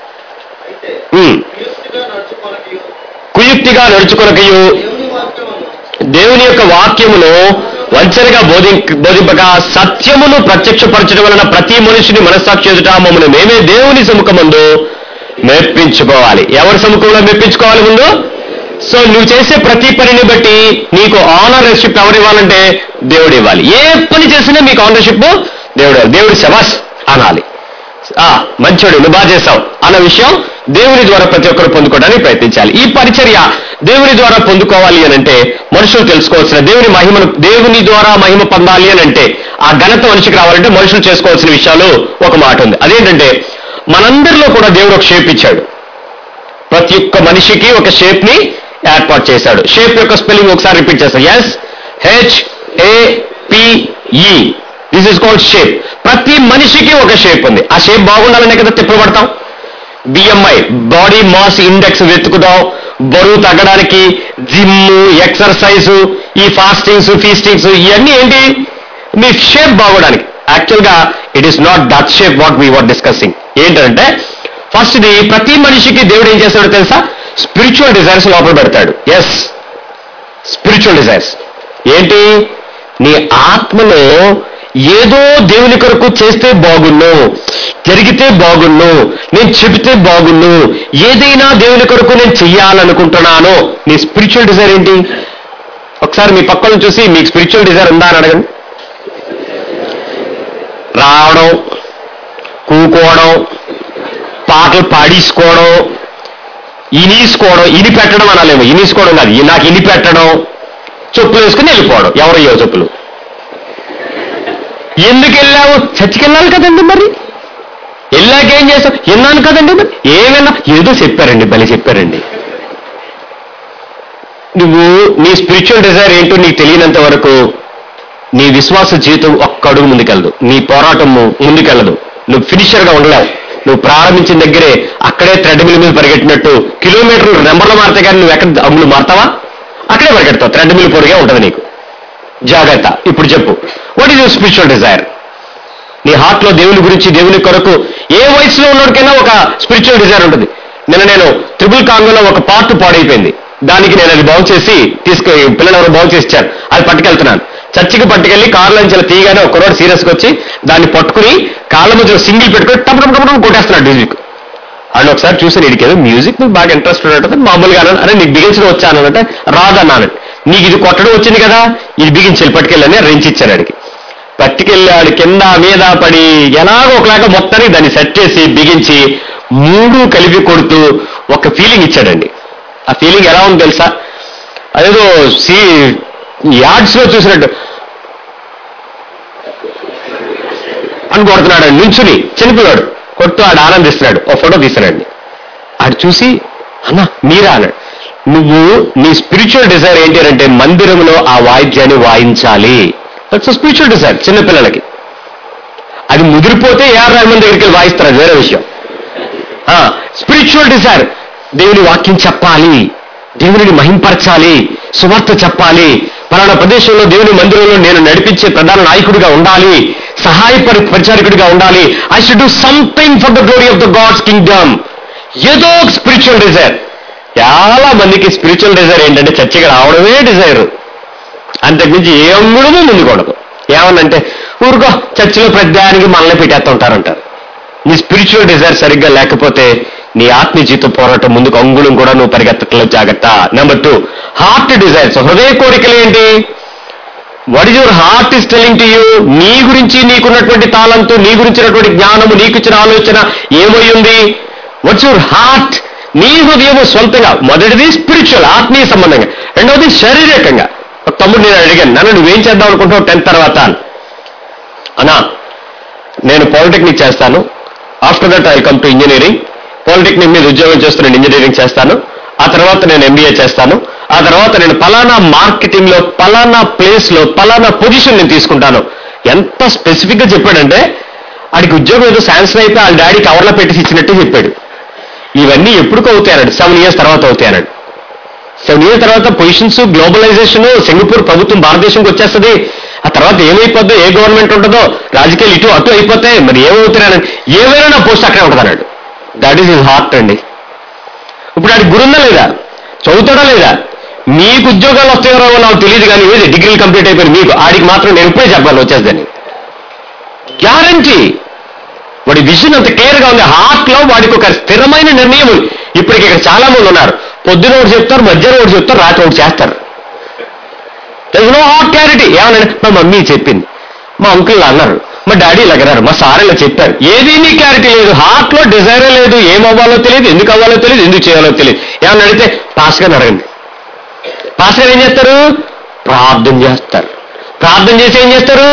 ఉమ్. క్రీస్తుగా నడుచుకొనకయు కుయుక్తిగా నడుచుకొనకయు దేవుని వాక్యమును దేవుని యొక్క వాక్యమును వంచనగా బోధి బోధింపక సత్యమును ప్రత్యక్షపరచడం వలన ప్రతి మనుషుని మనస్సాక్షి ఎదుట మమ్మల్ని మేమే దేవుని సముఖమందు మెప్పించుకోవాలి ఎవరి సముఖంలో మెప్పించుకోవాలి ముందు సో నువ్వు చేసే ప్రతి పనిని బట్టి నీకు ఆనర్షిప్ ఎవరు ఇవ్వాలంటే దేవుడు ఇవ్వాలి ఏ పని చేసినా మీకు ఆనర్షిప్ దేవుడు ఇవ్వాలి. దేవుడు శబాస్ అనాలి ఆ మంచోడు నువ్వు బాగా చేసావు అన్న విషయం దేవుని ద్వారా ప్రతి ఒక్కరు పొందుకోవడానికి ప్రయత్నించాలి ఈ పరిచర్య దేవుని ద్వారా పొందుకోవాలి అని అంటే మనుషులు తెలుసుకోవాల్సిన దేవుని మహిమను దేవుని ద్వారా మహిమ పొందాలి అని అంటే ఆ ఘనత మనిషికి రావాలంటే మనుషులు చేసుకోవాల్సిన విషయాలు ఒక మాట ఉంది అదేంటంటే మనందరిలో కూడా దేవుడు ఒక షేప్ ఇచ్చాడు ప్రతి ఒక్క మనిషికి ఒక షేప్ ని ఏర్పాటు చేశాడు షేప్ యొక్క స్పెల్లింగ్ ఒకసారి రిపీట్ చేస్తాను S H A P E this is called shape ప్రతి మనిషికి ఒక షేప్ ఉంది ఆ షేప్ బాగుండాలనే కదా తిప్పబడతాం బిఎంఐ బాడీ మాస్ ఇండెక్స్ వెతుకుదాం బరువు తగ్గడానికి జిమ్ ఎక్సర్సైజ్ ఈ ఫాస్టింగ్స్ ఫీస్టింగ్స్ ఇవన్నీ ఏంటి మీ షేప్ బాగోడానికి యాక్చువల్గా it is not that shape what we were discussing ఏంటంటే ఫస్ట్ ఇది ప్రతి మనిషికి దేవుడు ఏం చేస్తాడో తెలుసా స్పిరిచువల్ డిజైర్స్ లోపల పెడతాడు ఎస్ స్పిరిచువల్ డిజైర్స్ ఏంటి నీ ఆత్మలో ఏదో దేవుని కొరకు చేస్తే బాగున్ను జరిగితే బాగున్ను నేను చెబితే బాగున్ను ఏదైనా దేవుని కొరకు నేను చెయ్యాలనుకుంటున్నాను నీ స్పిరిచువల్ డిజైర్ ఏంటి ఒకసారి మీ పక్కన చూసి మీకు స్పిరిచువల్ డిజైర్ ఉందా అని అడగండి రావడం కూకోవడం పాటలు పాడేసుకోవడం ఇనీసుకోవడం ఇని పెట్టడం అనాలేమో ఇనీసుకోవడం కాదు ఈ నాకు ఇని పెట్టడం చెప్పులు వేసుకుని వెళ్ళిపోవడం ఎవరయ్యో చెప్పులు ఎందుకు వెళ్ళావు చర్చికి వెళ్ళాలి కదండి మరి వెళ్ళాక ఏం చేస్తావు విన్నాను కదండి మరి ఏమైనా ఏదో చెప్పారండి బలి చెప్పారండి నువ్వు నీ స్పిరిచువల్ డిజైర్ ఏంటో నీకు తెలియనంత వరకు నీ విశ్వాస జీవితం ఒక్క అడుగు ముందుకెళ్ళదు నీ పోరాటం ముందుకెళ్ళదు నువ్వు ఫినిషర్ గా ఉండలేవు నువ్వు ప్రారంభించిన దగ్గరే అక్కడే థ్రెడ్మిల్ మీద పరిగెట్టినట్టు కిలోమీటర్లు నెంబర్లు మారితే కానీ నువ్వు ఎక్కడ అమ్ములు మారుతావా అక్కడే పరిగెడతావు థ్రెడ్మిల్ పొడిగే ఉంటుంది నీకు జాగ్రత్త ఇప్పుడు చెప్పు what is your spiritual desire నీ హార్ట్ లో దేవుని గురించి దేవుని కొరకు ఏ వయసులో ఉన్నోడికైనా ఒక స్పిరిచువల్ డిజైర్ ఉంటుంది నిన్న నేను త్రిబుల్ కాంగోలో ఒక పార్ట్ పాడైపోయింది దానికి నేను అది బాగు చేసి తీసుకు పిల్లలు ఎవరు బాగు చేసి ఇచ్చారు అది పట్టుకెళ్తున్నాను చర్చికి పట్టుకెళ్ళి కార్లో నుంచి అలా తీయగానే ఒక రోడ్ సీరియస్కి వచ్చి దాన్ని పట్టుకుని కాళ్ళ మధ్యలో సింగిల్ పెట్టుకుని టప్ టప్ టప్ టప్ కొట్టేస్తున్నాడు మ్యూజిక్ అని ఒకసారి చూసి నీకు ఏదో మ్యూజిక్ నీకు బాగా ఇంట్రెస్ట్ ఉన్నట్టు మామూలుగా అన్నాను అరే నీకు బిగించడం వచ్చాను అంటే రాదన్నాను నీకు ఇది కొట్టడం వచ్చింది కదా ఇది బిగించాలి పట్టుకెళ్ళని రెంచి ఇచ్చాను అడిగి పట్టుకెళ్ళాడు కింద మీద పడి ఎలాగో ఒకలాగా మొత్తానికి దాన్ని సెట్ చేసి బిగించి మూడు కలిపి కొడుతూ ఒక ఫీలింగ్ ఇచ్చాడండి ఆ ఫీలింగ్ ఎలా ఉంది తెలుసా అదేదో సీ యాడ్స్ లో చూసినట్టు అని కొడుతున్నాడు నుంచుని చనిపోయాడు కొడుతూ ఆడు ఆనందిస్తున్నాడు ఓ ఫోటో తీస్తున్నాడు ఆడు చూసి అన్న మీరా అన్నాడు నువ్వు నీ స్పిరిచువల్ డిజైర్ ఏంటి అంటే మందిరంలో ఆ వాయిద్యాన్ని వాయించాలి దట్స్ స్పిరిచువల్ డిజైర్ చిన్నపిల్లలకి అది ముదిరిపోతే ఏఆర్ రెహమాన్ దగ్గరికి వెళ్ళి వాయిస్తారు అది వేరే విషయం స్పిరిచువల్ డిజైర్ దేవుని వాక్యం చెప్పాలి దేవునిని మహింపరచాలి సువార్త చెప్పాలి పలానా ప్రదేశంలో దేవుని మందిరంలో నేను నడిపించే ప్రధాన నాయకుడిగా ఉండాలి సహాయ పరి- పరిచారకుడిగా ఉండాలి I should do something for the glory of the God's kingdom ఏదో ఒక స్పిరిచువల్ డిజైర్ చాలా మందికి స్పిరిచువల్ డిజైర్ ఏంటంటే చర్చికి రావడమే డిజైర్ అంతకుమించి ఏ అంగుడము ముందుకోవడదు ఏమనంటే ఊరుకో చర్చిలో ప్రతిదానికి మనల్ని పెట్టేస్తుంటారంటారు నీ స్పిరిచువల్ డిజైర్ సరిగ్గా లేకపోతే నీ ఆత్మీయ జీవిత పోరాటం ముందుకు అంగుళం కూడా నువ్వు పరిగెత్తట్లేదు జాగ్రత్త నెంబర్ టూ హార్ట్ డిజైర్స్ హృదయ కోరికలు ఏంటి what is your heart is telling to you నీ గురించి నీకున్నటువంటి తాళంతో నీ గురించినటువంటి జ్ఞానము నీకు ఇచ్చిన ఆలోచన ఏమై ఉంది వాట్స్ యువర్ హార్ట్ నీ హృదయము సొంతంగా మొదటిది స్పిరిచువల్ ఆత్మీయ సంబంధంగా రెండవది శారీరకంగా ఒక తమ్ముడు నేను అడిగాను నన్ను నువ్వేం చేద్దాం అనుకుంటావు టెన్త్ తర్వాత అని. అన్నా నేను పాలిటెక్నిక్ చేస్తాను after that I come to engineering polytechnic మీద ఉద్యోగం చేస్తున్నాను ఇంజనీరింగ్ చేస్తాను ఆ తర్వాత నేను ఎంబీఏ చేస్తాను ఆ తర్వాత నేను పలానా మార్కెటింగ్ లో పలానా ప్లేస్ లో పలానా పొజిషన్ నేను తీసుకుంటాను ఎంత స్పెసిఫిక్ గా చెప్పాడంటే ఆడికి ఉద్యోగం ఏదో శాంక్షన్ అయితే వాళ్ళ డాడీ కవర్లో పెట్టేసి ఇచ్చినట్టే చెప్పాడు ఇవన్నీ ఎప్పుడు అవుతాయన్నాడు సెవెన్ ఇయర్స్ తర్వాత అవుతాయన్నాడు సెవెన్ ఇయర్స్ తర్వాత పొజిషన్స్ గ్లోబలైజేషన్ సింగపూర్ ప్రభుత్వం భారతదేశంకి వచ్చేస్తుంది ఆ తర్వాత ఏమైపోద్దో ఏ గవర్నమెంట్ ఉంటుందో రాజకీయాలు ఇటు అటు అయిపోతాయి మరి ఏమవుతున్నాయని ఏమైనా నా పోస్ట్ అక్కడే ఉంటుంది అన్నాడు దట్ ఈస్ హిజ్ హార్ట్ అండి ఇప్పుడు ఆడికి గురుందా లేదా చదువుతాడా లేదా మీకు ఉద్యోగాలు వస్తాయో రావో నాకు తెలియదు కానీ ఏది డిగ్రీలు కంప్లీట్ అయిపోయింది మీకు ఆడికి మాత్రం నేను ఇప్పుడే చెప్పాలి వచ్చేద్దని గ్యారంటీ వాడి విజన్ అంత క్లియర్ గా ఉంది హార్ట్ లో వాడికి ఒక స్థిరమైన నిర్ణయం ఉంది ఇప్పటికి ఇక్కడ చాలా మంది ఉన్నారు పొద్దున ఒకటి చెప్తారు మధ్యాహ్నం ఒకటి చెప్తారు రాత్రి ఒకటి చేస్తారు నో హార్ట్ క్లారిటీ ఏమన్నా మా మమ్మీ చెప్పింది మా అంకుల్ అన్నారు మా డాడీ ఇలా అన్నారు మా సార్ ఇలా చెప్పారు ఏది నీ క్లారిటీ లేదు హార్ట్ లో డిజైరే లేదు ఏం అవ్వాలో తెలియదు ఎందుకు అవ్వాలో తెలియదు ఎందుకు చేయాలో తెలియదు ఏమన్నా అడిగితే పాస్ గారిని అడగండి పాస్ గారు ఏం చేస్తారు ప్రార్థన చేస్తారు ప్రార్థన చేసి ఏం చేస్తారు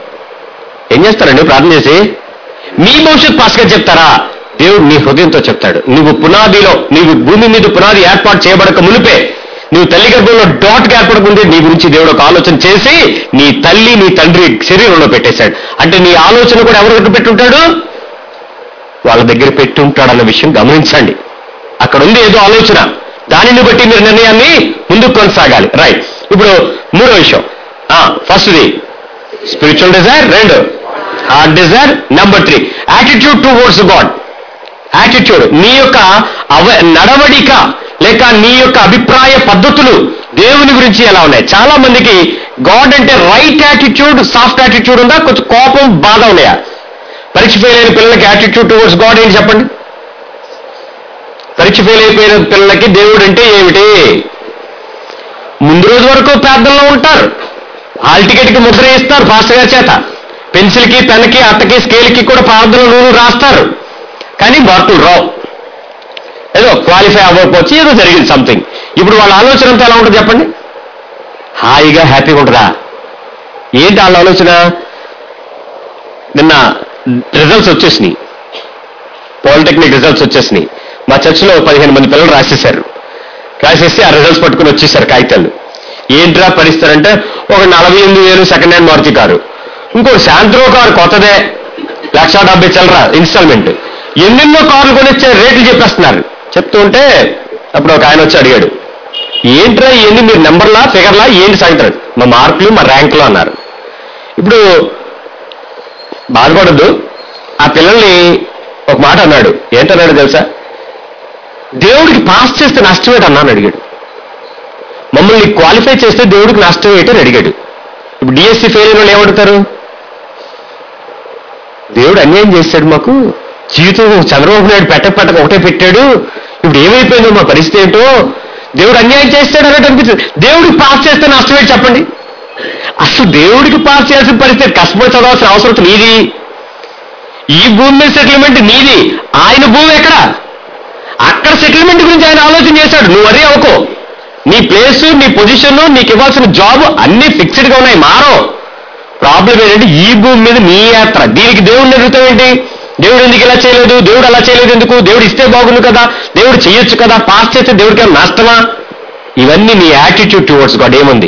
ఏం చేస్తారండి ప్రార్థన చేసి మీ భవిష్యత్ పాస్ గారు చెప్తారా దేవుడు నీ హృదయంతో చెప్తాడు నువ్వు పునాదిలో నీవు భూమి మీద పునాది ఏర్పాటు చేయబడక మునిపే నువ్వు తల్లి గర్భంలో డాట్ ఏర్పడకుంటే నీ గురించి దేవుడు ఒక ఆలోచన చేసి నీ తల్లి నీ తండ్రి శరీరంలో పెట్టేశాడు అంటే నీ ఆలోచన కూడా ఎవరి దగ్గర పెట్టుంటాడు వాళ్ళ దగ్గర పెట్టి ఉంటాడన్న విషయం గమనించండి అక్కడ ఉంది ఏదో ఆలోచన దానిని బట్టి మీరు నిర్ణయాన్ని ముందుకు కొనసాగాలి రైట్ ఇప్పుడు మూడో విషయం ఫస్ట్ది స్పిరిచువల్ డిజైర్ రెండు heart desire number three attitude towards God attitude నీ యొక్క అవ నడవడిక లేక నీ యొక్క అభిప్రాయ పద్ధతులు దేవుని గురించి ఎలా ఉన్నాయి చాలా మందికి గాడ్ అంటే రైట్ యాటిట్యూడ్ సాఫ్ట్ యాటిట్యూడ్ ఉందా కొంచెం కోపం బాధ ఉన్నాయా పరీక్ష ఫెయిల్ అయిన పిల్లలకి యాటిట్యూడ్ టువర్డ్స్ గాడ్ ఏంటి చెప్పండి పరీక్ష ఫెయిల్ అయిపోయిన పిల్లలకి దేవుడు అంటే ఏమిటి ముందు రోజు వరకు ప్రార్థనలో ఉంటారు హాల్ టికెట్కి ముద్ర ఇస్తారు పాస్టర్ గారి చేత పెన్సిల్కి పెన్కి అట్టకి స్కేల్కి కూడా ప్రార్థనలు నూనె రాస్తారు కానీ మార్కులు రావు ఏదో క్వాలిఫై అవ్వకపోవచ్చు ఏదో జరిగింది సంథింగ్ ఇప్పుడు వాళ్ళ ఆలోచన అంతా ఎలా ఉంటుంది చెప్పండి హాయిగా హ్యాపీగా ఉంటుందా ఏంటి వాళ్ళ ఆలోచన నిన్న రిజల్ట్స్ వచ్చేసినాయి పాలిటెక్నిక్ రిజల్ట్స్ వచ్చేసినాయి మా చర్చిలో పదిహేను మంది పిల్లలు రాసేశారు రాసేసి ఆ రిజల్ట్స్ పట్టుకుని వచ్చేసారు కాగితాలు ఏంట్రా పరిస్థితి ఒక నలభై ఎనిమిది వేలు సెకండ్ హ్యాండ్ మారుతి కారు ఇంకో శాంత్రో కారు కొత్తదే లక్ష డెబ్బై చిల్లర ఇన్స్టాల్మెంట్ ఎన్నెన్నో కార్లు కొనిచ్చే రేట్లు చెప్పేస్తున్నారు చెప్తూ ఉంటే అప్పుడు ఒక ఆయన వచ్చి అడిగాడు ఏంట్రా ఏంది మీరు నెంబర్లా ఫిగర్లా ఏంటి సంగతి మా మార్కులు మా ర్యాంకులు అన్నారు ఇప్పుడు బాధపడద్దు ఆ పిల్లల్ని ఒక మాట అన్నాడు ఏంటన్నాడు తెలుసా దేవుడికి పాస్ చేస్తే నష్టం ఏంటి అన్నాను అడిగాడు మమ్మల్ని క్వాలిఫై చేస్తే దేవుడికి నష్టం ఏంటని అడిగాడు ఇప్పుడు డిఎస్సి ఫెయిల్ అయిన వాళ్ళు ఏమడుగుతారు దేవుడు అన్యాయం చేశాడు మాకు జీవితం చంద్రబాబు నాయుడు పెట్టక పెట్టక ఒకటే పెట్టాడు ఇప్పుడు ఏమైపోయిందో మా పరిస్థితి ఏంటో దేవుడు అన్యాయం చేస్తాడు అన్నట్టు అనిపిస్తుంది దేవుడికి పాస్ చేస్తే నష్టం ఏంటి చెప్పండి అసలు దేవుడికి పాస్ చేయాల్సిన పరిస్థితి కష్టపడి చదవాల్సిన అవసరం నీది ఈ భూమి మీద సెటిల్మెంట్ నీది ఆయన భూమి ఎక్కడ అక్కడ సెటిల్మెంట్ గురించి ఆయన ఆలోచన చేశాడు నువ్వు అదే అవుకో నీ ప్లేస్ నీ పొజిషన్ నీకు ఇవ్వాల్సిన జాబ్ అన్ని ఫిక్స్డ్ గా ఉన్నాయి మారో ప్రాబ్లం ఏంటంటే ఈ భూమి మీద నీ యాత్ర దీనికి దేవుడిని అడుగుతావు ఏంటి దేవుడు ఎందుకు ఇలా చేయలేదు దేవుడు అలా చేయలేదు ఎందుకు దేవుడు ఇస్తే బాగుంది కదా దేవుడు చేయొచ్చు కదా పాస్ చేస్తే దేవుడికి ఏమైనా నష్టమా ఇవన్నీ నీ యాటిట్యూడ్ టువర్డ్స్ గాడ్ ఏముంది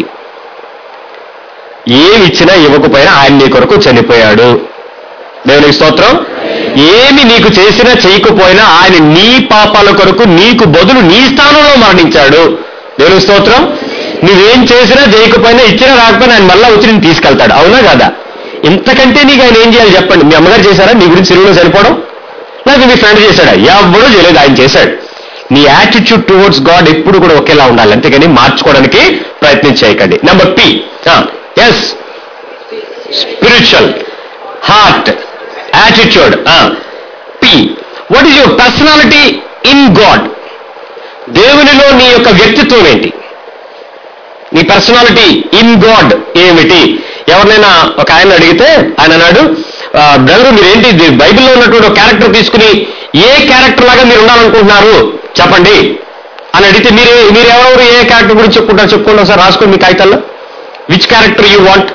ఏమి ఇచ్చినా ఇవ్వకపోయినా ఆయన నీ కొరకు చనిపోయాడు దేవునికి స్తోత్రం ఏమి నీకు చేసినా చేయకపోయినా ఆయన నీ పాపాల కొరకు నీకు బదులు నీ స్థానంలో మరణించాడు దేవునికి స్తోత్రం నువ్వేం చేసినా చేయకపోయినా ఇచ్చినా రాకపోయినా ఆయన మళ్ళా వచ్చి నేను తీసుకెళ్తాడు అవునా కదా ఇంతకంటే నీకు ఆయన ఏం చేయాలి చెప్పండి మీ అమ్మగారు చేశారా నీ గురించి సిరువులో సరిపోవడం లేకపోతే మీ ఫ్రెండ్ చేశాడా ఎవ్వడూ చేయలేదు ఆయన చేశాడు నీ యాటిట్యూడ్ టువర్డ్స్ గాడ్ ఎప్పుడు కూడా ఒకేలా ఉండాలి అంతేగాని మార్చుకోవడానికి ప్రయత్నం చేయకండి number P S spiritual heart attitude P what is your personality in God దేవునిలో నీ యొక్క వ్యక్తిత్వం ఏంటి నీ పర్సనాలిటీ ఇన్ గాడ్ ఏమిటి ఎవరినైనా ఒక ఆయన అడిగితే ఆయన అన్నాడు బ్రదర్ మీరేంటి ఇది బైబిల్లో ఉన్నటువంటి ఒక క్యారెక్టర్ తీసుకుని ఏ క్యారెక్టర్ లాగా మీరు ఉండాలనుకుంటున్నారు చెప్పండి అని అడిగితే మీరు మీరు ఎవరెవరు ఏ క్యారెక్టర్ గురించి చెప్పుకుంటారు చెప్పుకోండి ఒకసారి రాసుకోండి మీ కాగితాల్లో విచ్ క్యారెక్టర్ యూ వాంట్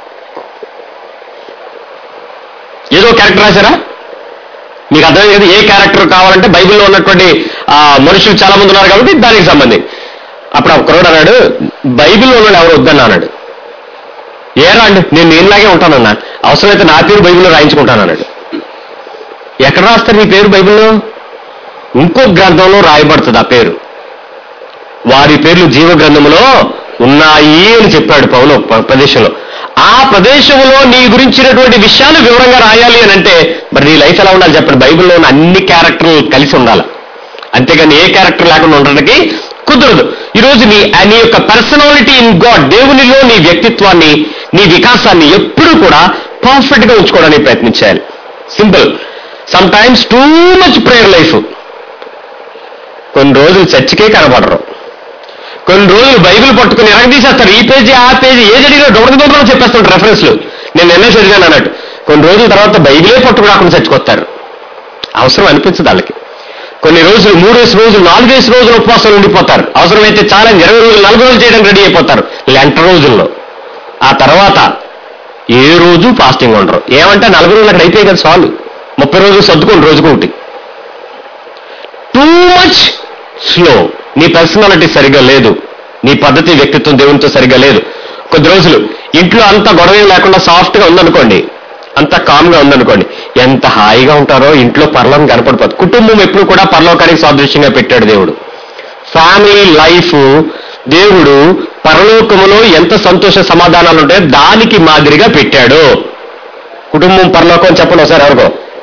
ఏదో క్యారెక్టర్ రాశారా మీకు అర్థమైంది కదా ఏ క్యారెక్టర్ కావాలంటే బైబిల్లో ఉన్నటువంటి ఆ, మనుషులు చాలా మంది ఉన్నారు కాబట్టి దానికి సంబంధించి అప్పుడు ఆ కుర్రోడు అన్నాడు బైబిల్లో ఉన్నాడు ఎవరు వద్దన్నా అన్నాడు ఏరా అండి నేను నేనులాగే ఉంటానన్నా అవసరమైతే నా పేరు బైబిల్లో రాయించుకుంటాను అన్నాడు ఎక్కడ రాస్తారు నీ పేరు బైబిల్లో ఇంకో గ్రంథంలో రాయబడుతుంది ఆ పేరు వారి పేర్లు జీవ గ్రంథములో ఉన్నాయి అని చెప్పాడు పౌలు ఒక ప్ర- ప్రదేశంలో ఆ ప్రదేశంలో నీ గురించినటువంటి విషయాలు వివరంగా రాయాలి అని అంటే మరి నీ లైఫ్ ఎలా ఉండాలి చెప్పండి బైబిల్లో ఉన్న అన్ని క్యారెక్టర్లు కలిసి ఉండాలి అంతేగాని ఏ క్యారెక్టర్ లేకుండా ఉండడానికి కుదరదు ఈరోజు నీ ఆ నీ యొక్క పర్సనాలిటీ ఇన్ గాడ్ దేవునిలో నీ వ్యక్తిత్వాన్ని నీ వికాసాన్ని ఎప్పుడూ కూడా పర్ఫెక్ట్ గా ఉంచుకోవడానికి ప్రయత్నించాలి simple sometimes too much prayer life కొన్ని రోజులు చర్చికే కనబడరు కొన్ని రోజులు బైబిల్ పట్టుకుని ఎరగదీసేస్తారు ఈ పేజీ ఆ పేజీ ఏది అడిగినా దొంగ దొంగలు చెప్పేస్తాడు రెఫరెన్స్లు నేను నిన్నే చదివాను అన్నట్టు కొన్ని రోజుల తర్వాత బైబిలే పట్టుకుని రాకుండా చచ్చిపోతారు అవసరం అనిపించదు వాళ్ళకి కొన్ని రోజులు మూడేసి రోజులు నాలుగేసి రోజులు ఉపవాసాలు ఉండిపోతారు అవసరమైతే చాలా ఇరవై రోజులు నలభై రోజులు చేయడానికి రెడీ అయిపోతారు లెంట రోజుల్లో ఆ తర్వాత ఏ రోజు ఫాస్టింగ్ ఉండరు ఏమంటే నలభై రోజులు అక్కడ అయిపోయాయి కదా చాలు ముప్పై రోజులు సర్దుకోండి రోజుకొకటి టూ మచ్ స్లో నీ పర్సనాలిటీ సరిగ్గా లేదు నీ పద్ధతి వ్యక్తిత్వం దేవునితో సరిగ్గా లేదు కొద్ది రోజులు ఇంట్లో అంత గొడవ ఏం లేకుండా సాఫ్ట్ గా ఉందనుకోండి అంత కామ్ గా ఉందనుకోండి ఎంత హాయిగా ఉంటారో ఇంట్లో పర్లోకం కనపడిపోతుంది కుటుంబం ఎప్పుడు కూడా పరలోకానికి సాదృశ్యంగా పెట్టాడు దేవుడు ఫ్యామిలీ లైఫ్ దేవుడు పరలోకములో ఎంత సంతోష సమాధానాలు ఉంటాయో దానికి మాదిరిగా పెట్టాడు కుటుంబం పరలోకం అని చెప్పండి ఒకసారి ఎవరికో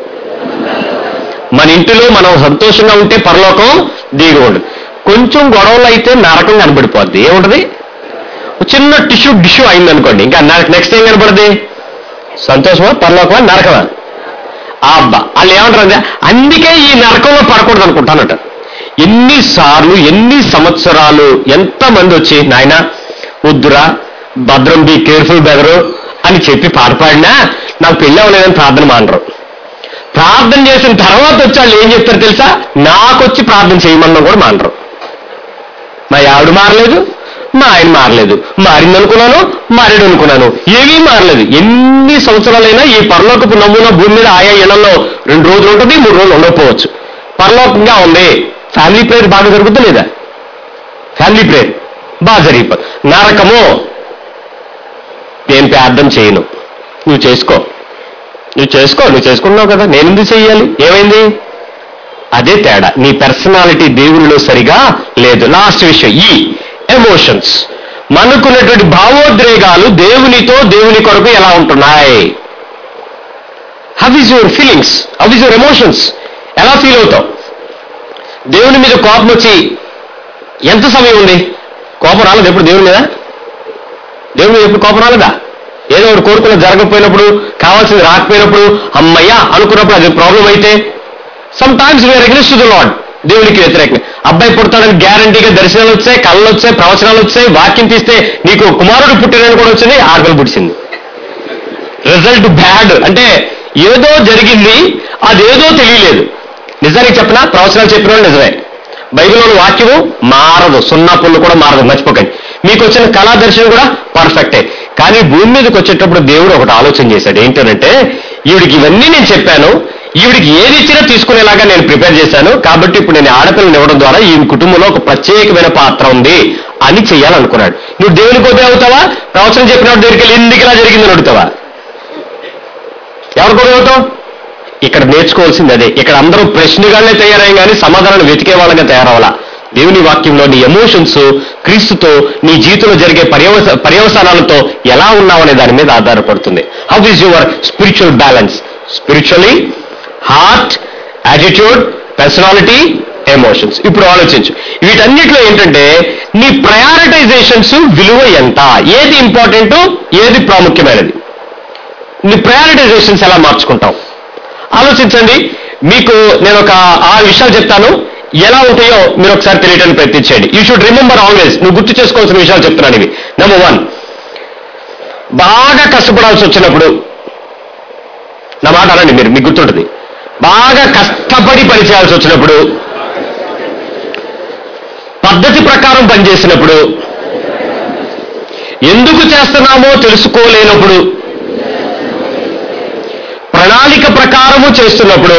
మన ఇంటిలో మనం సంతోషంగా ఉంటే పరలోకం దిగి ఉండదు కొంచెం గొడవలు అయితే నరకం కనబడిపోద్ది ఏముంటది ఒక చిన్న టిష్యూ డిష్యూ అయింది అనుకోండి ఇంకా నెక్స్ట్ ఏం కనపడది సంతోషమా పరలోకమా నరకమా ఆ అబ్బా వాళ్ళు ఏమంటారు అంటే అందుకే ఈ నరకంలో పడకూడదు అనుకుంటానట ఎన్నిసార్లు ఎన్ని సంవత్సరాలు ఎంతమంది వచ్చి నాయన వద్దురా భద్రం బి కేర్ఫుల్ బెదరు అని చెప్పి పాట పాడినా నాకు పెళ్ళి అవ్వలేదని ప్రార్థన మానరు ప్రార్థన చేసిన తర్వాత వచ్చి వాళ్ళు ఏం చెప్తారు తెలుసా నాకొచ్చి ప్రార్థన చేయమన్నా కూడా మానరు మా ఆవిడ మారలేదు మా ఆయన మారలేదు మారింది అనుకున్నాను మారాడు అనుకున్నాను ఏమీ మారలేదు ఎన్ని సంవత్సరాలైనా ఈ పరలోకపు నమూనా భూమి మీద ఆయా ఇళ్లలో రెండు రోజులు ఉంటుంది మూడు రోజులు ఉండకపోవచ్చు పరలోకంగా ఉంది ఫ్యామిలీ ప్రేయర్ బాగా జరుగుతుందా లేదా ఫ్యామిలీ ప్రేయర్ బాగా జరిగిపో నరకము నేను ప్రార్థన చేయను నువ్వు చేసుకో నువ్వు చేసుకో నువ్వు చేసుకున్నావు కదా నేను ఎందుకు చెయ్యాలి ఏమైంది అదే తేడా నీ పర్సనాలిటీ దేవునిలో సరిగా లేదు లాస్ట్ విషయం ఈ ఎమోషన్స్ మనకున్నటువంటి భావోద్రేగాలు దేవునితో దేవుని కొరకు ఎలా ఉంటున్నాయి how is your feelings how is your emotions ఎలా ఫీల్ అవుతావు దేవుని మీద కోపం వచ్చి ఎంత సమయం ఉంది కోపం రాలేదు ఎప్పుడు దేవుని మీద దేవుని మీద ఎప్పుడు కోపం రాలేదా ఏదో ఒకటి కోరుకున్న జరగకపోయినప్పుడు కావాల్సింది రాకపోయినప్పుడు అమ్మయ్యా అనుకున్నప్పుడు అది ప్రాబ్లం అయితే sometimes we are aggressed to the Lord దేవునికి వ్యతిరేకంగా అబ్బాయి పుడతాడని గ్యారంటీగా దర్శనాలు వచ్చాయి కళ్ళు వచ్చాయి ప్రవచనాలు వచ్చాయి వాక్యం తీస్తే నీకు కుమారుడు పుట్టినని కూడా వచ్చింది ఆకలి పుడిచింది రిజల్ట్ బ్యాడ్ అంటే ఏదో జరిగింది అదేదో తెలియలేదు నిజానికి చెప్పినా ప్రవచనాలు చెప్పిన వాళ్ళు నిజమే బైబిల్లోని వాక్యము మారదు సున్నా పుల్లు కూడా మారదు మర్చిపోకండి మీకు వచ్చిన కళా దర్శనం కూడా పర్ఫెక్టే కానీ భూమి మీదకి వచ్చేటప్పుడు దేవుడు ఒకటి ఆలోచన చేశాడు ఏంటంటే ఈవిడికి ఇవన్నీ నేను చెప్పాను ఈవిడికి ఏది ఇచ్చినా తీసుకునేలాగా నేను ప్రిపేర్ చేశాను కాబట్టి ఇప్పుడు నేను ఆడపిల్లని ఇవ్వడం ద్వారా ఈ కుటుంబంలో ఒక ప్రత్యేకమైన పాత్ర ఉంది అని చెయ్యాలనుకున్నాడు నువ్వు దేవుని కోపే అవుతావా ప్రవచనం చెప్పినప్పుడు దగ్గరికి వెళ్ళి ఎందుకు ఇలా జరిగిందని అడుగుతావా ఎవరు కూడా అవుతావు ఇక్కడ నేర్చుకోవాల్సింది అదే ఇక్కడ అందరూ ప్రశ్నగానే తయారయ్యి కానీ సమాధానాలు వెతికే వాళ్ళగా తయారవ్వాలా దేవుని వాక్యంలో నీ ఎమోషన్స్ క్రీస్తుతో నీ జీవితంలో జరిగే పర్యవస పర్యవసానాలతో ఎలా ఉన్నావనే దాని మీద ఆధారపడుతుంది how is your spiritual balance spiritually heart attitude personality emotions ఇప్పుడు ఆలోచించు వీటన్నిటిలో ఏంటంటే నీ ప్రయారిటైజేషన్స్ విలువ ఎంత ఏది ఇంపార్టెంట్ ఏది ప్రాముఖ్యమైనది నీ ప్రయారిటైజేషన్స్ ఎలా మార్చుకుంటావు ఆలోచించండి మీకు నేను ఒక ఆరు విషయాలు చెప్తాను ఎలా ఉంటాయో మీరు ఒకసారి తెలియడానికి ప్రయత్నించండి యూ షుడ్ రిమెంబర్ ఆల్వేస్ నువ్వు గుర్తు చేసుకోవాల్సిన విషయాలు చెప్తున్నాను ఇవి నెంబర్ వన్ బాగా కష్టపడాల్సి వచ్చినప్పుడు నా మాట అనండి మీరు మీకు గుర్తుంటుంది బాగా కష్టపడి పని చేయాల్సి వచ్చినప్పుడు పద్ధతి ప్రకారం పనిచేసినప్పుడు ఎందుకు చేస్తున్నామో తెలుసుకోలేనప్పుడు ప్రణాళిక ప్రకారము చేస్తున్నప్పుడు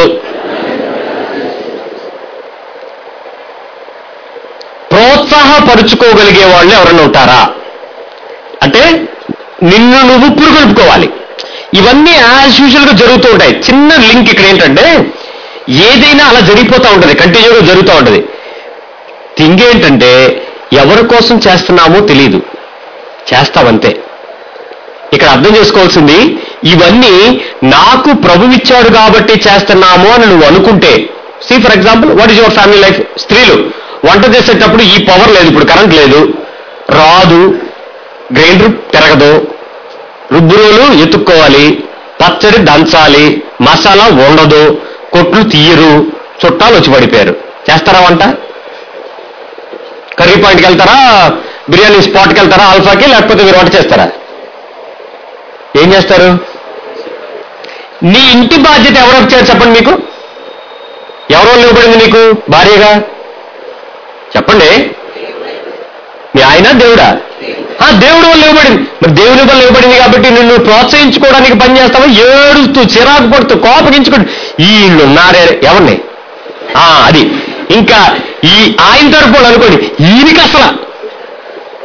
ప్రోత్సాహపరుచుకోగలిగే వాళ్ళు ఎవరైనా ఉంటారా అంటే నిన్ను నువ్వు పురుగొల్పుకోవాలి ఇవన్నీ యాజ్ యూజువల్ గా జరుగుతూ ఉంటాయి చిన్న లింక్ ఇక్కడ ఏంటంటే ఏదైనా అలా జరిగిపోతూ ఉంటుంది కంటిన్యూగా జరుగుతూ ఉంటుంది థింగ్ ఏంటంటే ఎవరి కోసం చేస్తున్నామో తెలియదు చేస్తావంతే ఇక్కడ అర్థం చేసుకోవాల్సింది ఇవన్నీ నాకు ప్రభు ఇచ్చాడు కాబట్టి చేస్తున్నాము అని నువ్వు అనుకుంటే see for example what is your family life స్త్రీలు వంట చేసేటప్పుడు ఈ పవర్ లేదు ఇప్పుడు కరెంట్ లేదు రాదు గ్రైండర్ తిరగదు రుబ్బురోలు ఎత్తుక్కోవాలి పచ్చడి దంచాలి మసాలా ఉండదు కొట్లు తీయరు చుట్టాలు వచ్చి పడిపోయారు చేస్తారా వంట కర్రీ పాయింట్కి వెళ్తారా బిర్యానీ స్పాట్కి వెళ్తారా ఆల్ఫాకి లేకపోతే మీరు వంట చేస్తారా ఏం చేస్తారు నీ ఇంటి బాధ్యత ఎవరు వచ్చారు చెప్పండి మీకు ఎవరో ఇవ్వబడింది నీకు భార్యగా చెప్పండి మీ ఆయన దేవుడా ఆ దేవుడు వల్ల ఇవ్వబడింది మరి దేవుని వల్ల ఇవ్వబడింది కాబట్టి నిన్ను ప్రోత్సహించుకోవడానికి పని చేస్తావా ఏడుస్తూ చిరాకు పడుతూ కోపగించుకుంటూ వీళ్ళు ఉన్నారే ఎవరిని ఆ అది ఇంకా ఈ ఆయన తరపు వాళ్ళు అనుకోండి ఈయనకి అసలు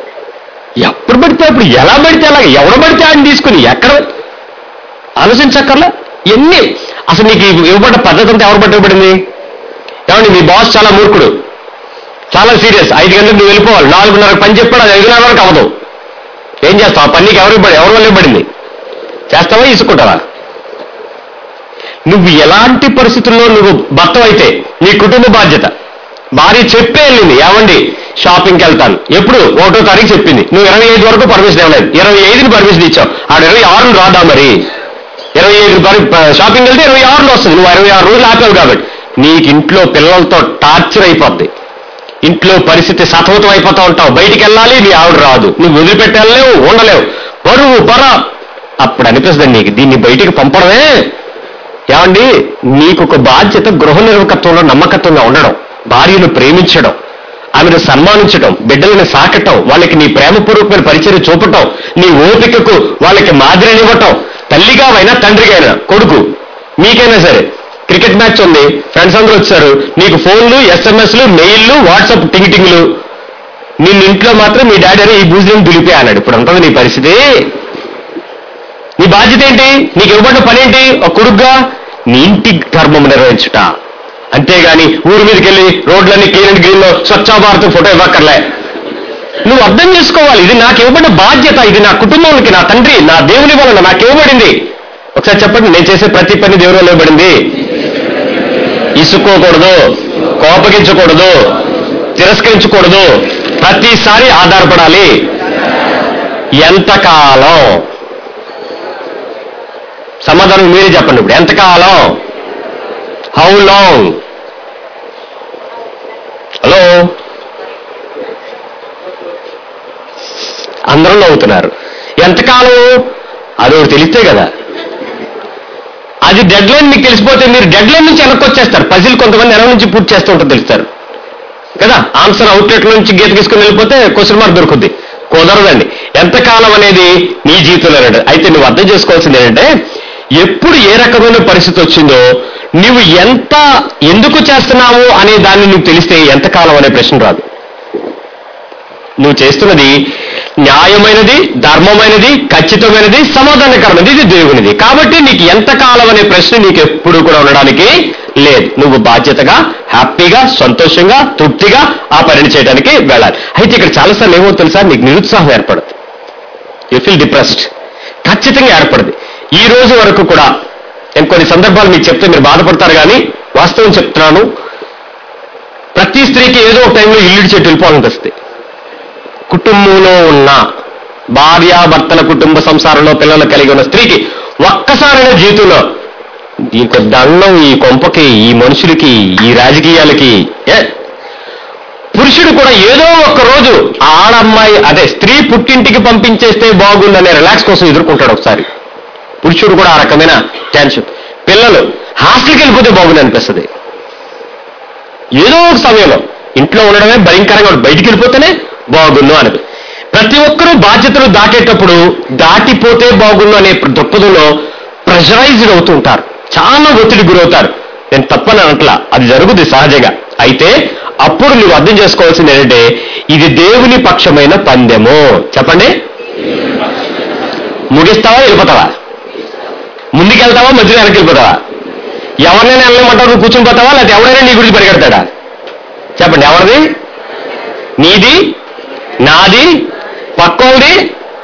పడితే అప్పుడు ఎలా పడితే అలా ఎవడు పడితే ఆయన తీసుకుని ఎక్కడ ఆలోచించక్కర్లా ఎన్ని అసలు నీకు ఇవ్వబడ్డ పద్ధతి అంతా ఎవరు పట్టుకుపడింది ఏమండి మీ బాస్ చాలా మూర్ఖుడు చాలా సీరియస్ ఐదు గంటలకు నువ్వు వెళ్ళిపోవాలి నాలుగున్నర పని చెప్పాడు అది ఐదున్నర వరకు అవ్వదు ఏం చేస్తావు ఆ పనికి ఎవరు ఇవ్వబడి ఎవరి వల్ల ఇవ్వబడింది చేస్తావా ఇసుకుంటావా నువ్వు ఎలాంటి పరిస్థితుల్లో నువ్వు భర్త అయితే నీ కుటుంబ బాధ్యత భార్య చెప్పే వెళ్ళింది ఏమండి షాపింగ్కి వెళ్తాను ఎప్పుడు ఒకటో తారీఖు చెప్పింది నువ్వు ఇరవై ఐదు వరకు పర్మిషన్ ఇవ్వలేదు ఇరవై ఐదుని పర్మిషన్ ఇచ్చావు ఆడ ఇరవై ఆరును రాదా మరి ఇరవై ఐదు షాపింగ్ వెళ్తే ఇరవై ఆరులో వస్తుంది నువ్వు ఇరవై ఆరు రోజులు ఆపావు కాబట్టి నీకు ఇంట్లో పిల్లలతో టార్చర్ అయిపోద్ది ఇంట్లో పరిస్థితి సతమతం అయిపోతా ఉంటావు బయటికి వెళ్ళాలి నీ ఆవిడ రాదు నువ్వు వదిలిపెట్టలేవు ఉండలేవు బరువు బర అప్పుడు అనిపిస్తుంది నీకు దీన్ని బయటికి పంపడమే ఏమండి నీకు ఒక బాధ్యత గృహ నిర్వకత్వంలో నమ్మకత్వంగా ఉండడం భార్యను ప్రేమించడం ఆమెను సన్మానించడం బిడ్డలను సాకటం వాళ్ళకి నీ ప్రేమపూర్వకమైన పరిచయం చూపటం నీ ఓపికకు వాళ్ళకి మాదిరినివ్వటం తల్లిగావైనా తండ్రికైనా కొడుకు మీకైనా సరే క్రికెట్ మ్యాచ్ ఉంది ఫ్రెండ్స్ అందరూ వచ్చారు నీకు ఫోన్లు ఎస్ఎంఎస్లు మెయిల్లు వాట్సాప్ టింగిటింగ్లు నిన్న ఇంట్లో మాత్రం మీ డాడీ అని ఈ భూజనం దులిపే అన్నాడు ఇప్పుడు ఉంటుంది నీ పరిస్థితి నీ బాధ్యత ఏంటి నీకు ఇవ్వబడిన పని ఏంటి ఒక కొడుగ్గా నీ ఇంటి ధర్మం నిర్వహించుట అంతేగాని ఊరి మీదకి వెళ్ళి రోడ్లన్నీ క్లీన్ అండ్ గ్రీన్ లో స్వచ్ఛ భారత్ ఫోటో ఇవ్వక్కర్లే నువ్వు అర్థం చేసుకోవాలి ఇది నాకు ఇవ్వబడిన బాధ్యత ఇది నా కుటుంబానికి నా తండ్రి నా దేవుని వలన నాకు ఇవ్వబడింది ఒకసారి చెప్పండి నేను చేసే ప్రతి పని దేవుని వల్ల ఇవ్వబడింది ఇసుకోకూడదు కోపగించకూడదు తిరస్కరించకూడదు ప్రతిసారి ఆధారపడాలి ఎంతకాలం సమాధానం మీరే చెప్పండి ఇప్పుడు ఎంతకాలం హౌ లాంగ్ హలో అందరూ నవ్వుతున్నారు ఎంతకాలం అది ఒకటి తెలిస్తే కదా అది డెడ్ లైన్ మీకు తెలిసిపోతే మీరు డెడ్ లైన్ నుంచి వెనక్కి వచ్చేస్తారు పజిల్ కొంతమంది వెనక నుంచి పూర్తి చేస్తూ ఉంటారు తెలుస్తారు కదా ఆన్సర్ అవుట్లెట్ నుంచి గీత తీసుకుని వెళ్ళిపోతే క్వశ్చన్ మార్క్ దొరుకుద్ది కుదరదండి ఎంతకాలం అనేది నీ జీవితంలో అనేది. అయితే నువ్వు అర్థం చేసుకోవాల్సింది ఏంటంటే ఎప్పుడు ఏ రకమైన పరిస్థితి వచ్చిందో నువ్వు ఎంత ఎందుకు చేస్తున్నావు అనే దాన్ని నువ్వు తెలిస్తే ఎంతకాలం అనే ప్రశ్న రాదు నువ్వు చేస్తున్నది న్యాయమైనది ధర్మమైనది ఖచ్చితమైనది సమాధానకరమైనది ఇది దేవునిది కాబట్టి నీకు ఎంతకాలం అనే ప్రశ్న నీకు ఎప్పుడు కూడా ఉండడానికి లేదు నువ్వు బాధ్యతగా హ్యాపీగా సంతోషంగా తృప్తిగా ఆ పనిని చేయడానికి వెళ్ళాలి అయితే ఇక్కడ చాలాసార్లు ఏమో తెలుసా నీకు నిరుత్సాహం ఏర్పడదు యూ ఫీల్ డిప్రెస్డ్ ఖచ్చితంగా ఏర్పడదు ఈ రోజు వరకు కూడా నేను కొన్ని సందర్భాలు మీకు చెప్తే మీరు బాధపడతారు కానీ వాస్తవం చెప్తున్నాను ప్రతి స్త్రీకి ఏదో ఒక టైంలో ఇల్లు చెట్టు వెళ్ళిపోవాలనిపిస్తుంది కుటుంబంలో ఉన్న భార్యాభర్తల కుటుంబ సంసారంలో పిల్లలు కలిగి ఉన్న స్త్రీకి ఒక్కసారైన జీవితంలో ఈ దండం ఈ కొంపకి ఈ మనుషులకి ఈ రాజకీయాలకి ఏ పురుషుడు కూడా ఏదో ఒక రోజు ఆ ఆడమ్మాయి అదే స్త్రీ పుట్టింటికి పంపించేస్తే బాగుందనే రిలాక్స్ కోసం ఎదుర్కొంటాడు ఒకసారి పురుషుడు కూడా ఆ రకమైన టెన్షన్ పిల్లలు హాస్టల్కి వెళ్ళిపోతే బాగుంది అనిపిస్తుంది ఏదో ఒక సమయంలో ఇంట్లో ఉండడమే భయంకరంగా ఉంటుంది. బయటికి వెళ్ళిపోతేనే బాగుండు అని ప్రతి ఒక్కరూ బాధ్యతలు దాటేటప్పుడు దాటిపోతే బాగుండు అనే దృక్పథంలో ప్రెషరైజ్డ్ అవుతూ ఉంటారు చాలా ఒత్తిడి గురవుతారు నేను తప్పని అనట్లా అది జరుగుతుంది సహజంగా అయితే అప్పుడు నువ్వు అర్థం చేసుకోవాల్సింది ఏంటంటే ఇది దేవుని పక్షమైన పందెము చెప్పండి ముగిస్తావా వెళ్ళిపోతావా ముందుకెళ్తావా మధ్యలో వెనక్కి వెళ్ళిపోతావా ఎవరినైనా వెళ్ళమంటావు నువ్వు కూర్చుని పోతావా లేకపోతే ఎవరైనా నీ గురించి పరిగెడతాడా చెప్పండి ఎవరిది నీది నాది పక్కోది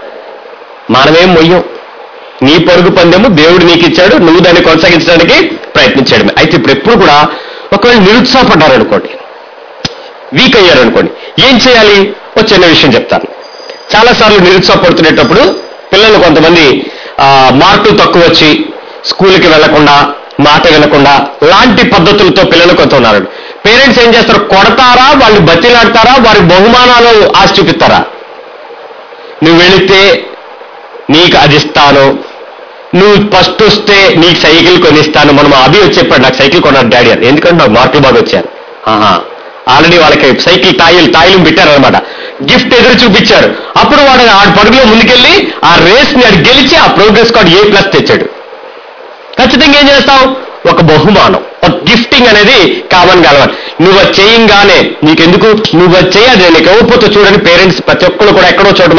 మనమేం మొయ్యం నీ పరుగు పందెము దేవుడు నీకు ఇచ్చాడు నువ్వు దాన్ని కొనసాగించడానికి ప్రయత్నించాడు అయితే ఇప్పుడు ఎప్పుడు కూడా ఒకవేళ నిరుత్సాహపడ్డారు అనుకోండి వీక్ అయ్యారు అనుకోండి ఏం చేయాలి ఒక చిన్న విషయం చెప్తాను చాలాసార్లు నిరుత్సాహపడుతున్నప్పుడు పిల్లలు కొంతమంది ఆ, మార్కులు తక్కువ వచ్చి స్కూల్కి వెళ్లకుండా మాట వినకుండా లాంటి పద్ధతులతో పిల్లలు కొంత ఉన్నారు పేరెంట్స్ ఏం చేస్తారు కొడతారా వాళ్ళు బతిలాడతారా వారి బహుమానాలు ఆశ చూపిస్తారా నువ్వు వెళితే నీకు అది ఇస్తాను నువ్వు ఫస్ట్ వస్తే నీకు సైకిల్ కొనిస్తాను మనం అభి వచ్చి చెప్పాడు నాకు సైకిల్ కొన్నాడు డాడీ అని ఎందుకంటే నాకు మార్కులు బాగా వచ్చారు ఆహా ఆల్రెడీ వాళ్ళకి సైకిల్ తాయిలు తాయిలు పెట్టారనమాట గిఫ్ట్ ఎదురు చూపించారు అప్పుడు వాడు ఆ పరుగులో ముందుకెళ్ళి ఆ రేస్ ని ఆడు గెలిచి ఆ ప్రోగ్రెస్ కార్డు ఏ ప్లస్ తెచ్చాడు ఖచ్చితంగా ఏం చేస్తావు ఒక బహుమానం ఒక గిఫ్టింగ్ అనేది కామన్ కలవాలి నువ్వు అది చేయంగానే నీకెందుకు నువ్వు అది చేయాలి నీకు ఇవ్వకపోతే చూడండి పేరెంట్స్ ప్రతి ఒక్కరు కూడా ఎక్కడో చోట మనం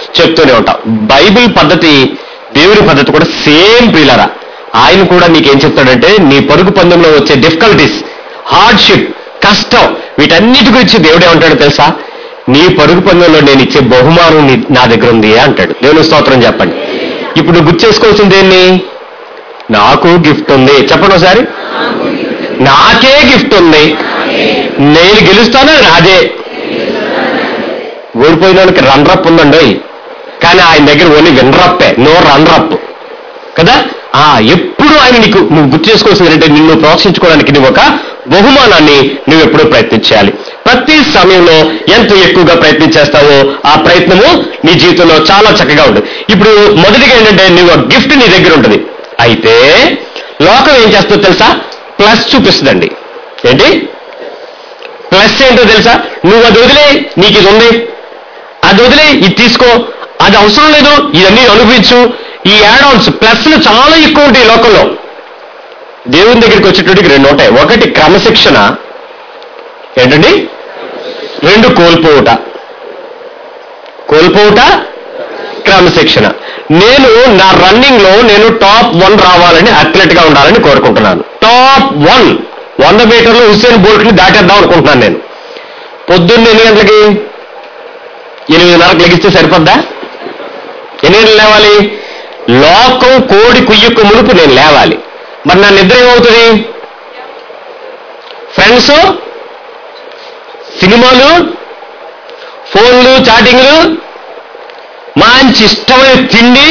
చెప్తూనే ఉంటాం బైబిల్ పద్ధతి దేవుని పద్ధతి కూడా సేమ్ ప్రియులరా ఆయన కూడా నీకేం చెప్తాడంటే నీ పరుగు పందెంలో వచ్చే డిఫికల్టీస్ హార్డ్షిప్ కష్టం వీటన్నిటి గురించి దేవుడే ఉంటాడు తెలుసా నీ పరుగు పందెంలో నేను ఇచ్చే బహుమానం నీ- నా దగ్గర ఉంది అంటాడు దేవుని స్తోత్రం చెప్పండి ఇప్పుడు నువ్వు గుర్తు చేసుకోవాల్సింది ఏంటి నాకు గిఫ్ట్ ఉంది చెప్పండి ఒకసారి నాకే గిఫ్ట్ ఉంది నేను గెలుస్తాను అది నాదే ఓడిపోయిన వాళ్ళకి రన్ రప్ ఉందండి కానీ ఆయన దగ్గర ఓన్లీ విన్ రప్పే నో రన్ రప్ కదా ఆ ఎప్పుడు ఆయన నీకు నువ్వు గుర్తు చేసుకోవాల్సింది ఏంటంటే నిన్ను ప్రోత్సహించుకోవడానికి నువ్వు ఒక బహుమానాన్ని నువ్వు ఎప్పుడూ ప్రయత్నించాలి ప్రతి సమయంలో ఎంత ఎక్కువగా ప్రయత్నం చేస్తావో ఆ ప్రయత్నము నీ జీవితంలో చాలా చక్కగా ఉంటుంది ఇప్పుడు మొదటిగా ఏంటంటే నువ్వు గిఫ్ట్ నీ దగ్గర ఉంటుంది అయితే లోకం ఏం చేస్తుందో తెలుసా ప్లస్ చూపిస్తుందండి ఏంటి ప్లస్ ఏంటో తెలుసా నువ్వు అది వదిలే నీకు ఇది ఉంది అది వదిలే ఇది తీసుకో అది అవసరం లేదు ఇవన్నీ అనుభవించు ఈ యాడ్ ఆన్స్ ప్లస్లు చాలా ఎక్కువ ఉంటాయి ఈ లోకంలో దేవుని దగ్గరికి వచ్చేటప్పటికి రెండు ఉంటాయి ఒకటి క్రమశిక్షణ ఏంటండి రెండు కోల్పోవుట కోల్పోవుట క్రమశిక్షణ నేను నా రన్నింగ్ లో నేను టాప్ వన్ రావాలని అథ్లెట్ గా ఉండాలని కోరుకుంటున్నాను టాప్ వన్ వంద మీటర్లు హుస్సేన్ బోల్ట్ ని దాటేద్దాం అనుకుంటున్నాను నేను పొద్దున్న ఎన్ని గంటలకి ఎనిమిదిన్నరకు లెగిస్తే సరిపోద్దా ఎన్ని గంటలు లేవాలి లోకం కోడి కుయ్యకు మునుపు నేను లేవాలి మరి నా నిద్ర ఏమవుతుంది ఫ్రెండ్స్ సినిమాలు ఫోన్లు చాటింగ్లు మంచి ఇష్టమైన తిండి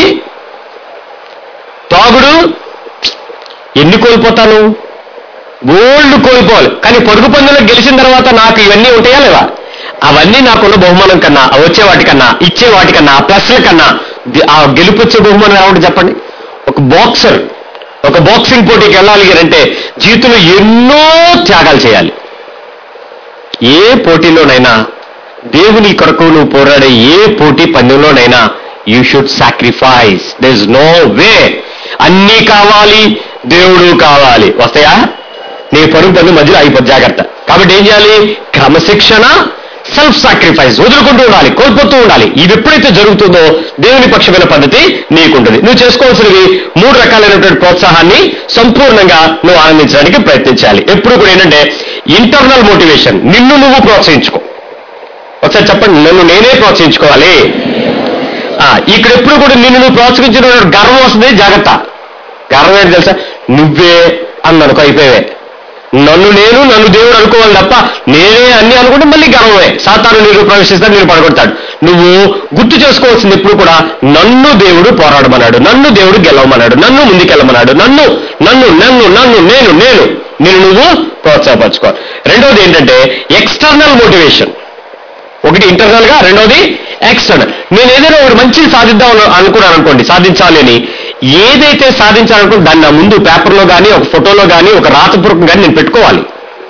తాగుడు ఎన్ని కోల్పోతాను గోల్డ్ కోల్పోవాలి కానీ పొరుగు పందులో గెలిచిన తర్వాత నాకు ఇవన్నీ ఉంటాయా లేవా అవన్నీ నాకున్న బహుమానం కన్నా ఆ వచ్చే వాటికన్నా ఇచ్చే వాటికన్నా ఆ ప్లస్ల కన్నా ది- ఆ గెలుపు వచ్చే బహుమానం ఎలా ఉంటుంది చెప్పండి ఒక బాక్సర్ ఒక బాక్సింగ్ పోటీకి వెళ్ళాలి అని అంటే జీవితంలో ఎన్నో త్యాగాలు చేయాలి ఏ పోటీలోనైనా దేవుని కొరకు నువ్వు పోరాడే ఏ పోటీ పందెంలోనైనా you should sacrifice there is no way అన్నీ కావాలి దేవుడు కావాలి వస్తాయా నీ పరుగు పన్ను మధ్యలో అయిపోద్ది జాగ్రత్త కాబట్టి ఏం చేయాలి క్రమశిక్షణ సెల్ఫ్ సాక్రిఫైస్ వదులుకుంటూ ఉండాలి కోల్పోతూ ఉండాలి ఇది ఎప్పుడైతే జరుగుతుందో దేవుని పక్షమైన పద్ధతి నీకుంటుంది నువ్వు చేసుకోవాల్సినవి మూడు రకాలైనటువంటి ప్రోత్సాహాన్ని సంపూర్ణంగా నువ్వు ఆనందించడానికి ప్రయత్నించాలి ఎప్పుడు కూడా ఏంటంటే ఇంటర్నల్ మోటివేషన్ నిన్ను నువ్వు ప్రోత్సహించుకో ఒకసారి చెప్పండి నన్ను నేనే ప్రోత్సహించుకోవాలి ఆ, ఇక్కడ ఎప్పుడు కూడా నిన్ను నువ్వు ప్రోత్సహించిన గర్వం వస్తుంది జాగ్రత్త గర్వం ఏంటి తెలుసా నువ్వే అని అనుకో అయిపోయావే నన్ను నేను నన్ను దేవుడు అనుకోవాలి తప్ప నేనే అన్ని అనుకుంటే మళ్ళీ గర్వమే సాతాను నీరు ప్రవేశిస్తాడు నేను పడగొడతాడు నువ్వు గుర్తు చేసుకోవాల్సింది ఎప్పుడు కూడా నన్ను దేవుడు పోరాడమన్నాడు నన్ను దేవుడు గెలవమన్నాడు నన్ను ముందుకెళ్ళమన్నాడు నన్ను నన్ను నన్ను నన్ను నేను నేను నేను నువ్వు ప్రోత్సాహపరచుకోవాలి రెండోది ఏంటంటే ఎక్స్టర్నల్ మోటివేషన్ ఒకటి ఇంటర్నల్ గా రెండోది ఎక్స్టర్నల్ నేను ఏదైనా ఒకటి మంచిది సాధిద్దాం అను- అనుకున్నాను అనుకోండి సాధించాలి అని ఏదైతే సాధించాలనుకో దాన్ని నా ముందు పేపర్లో కానీ ఒక ఫోటోలో కానీ ఒక రాతపూర్వకం కానీ నేను పెట్టుకోవాలి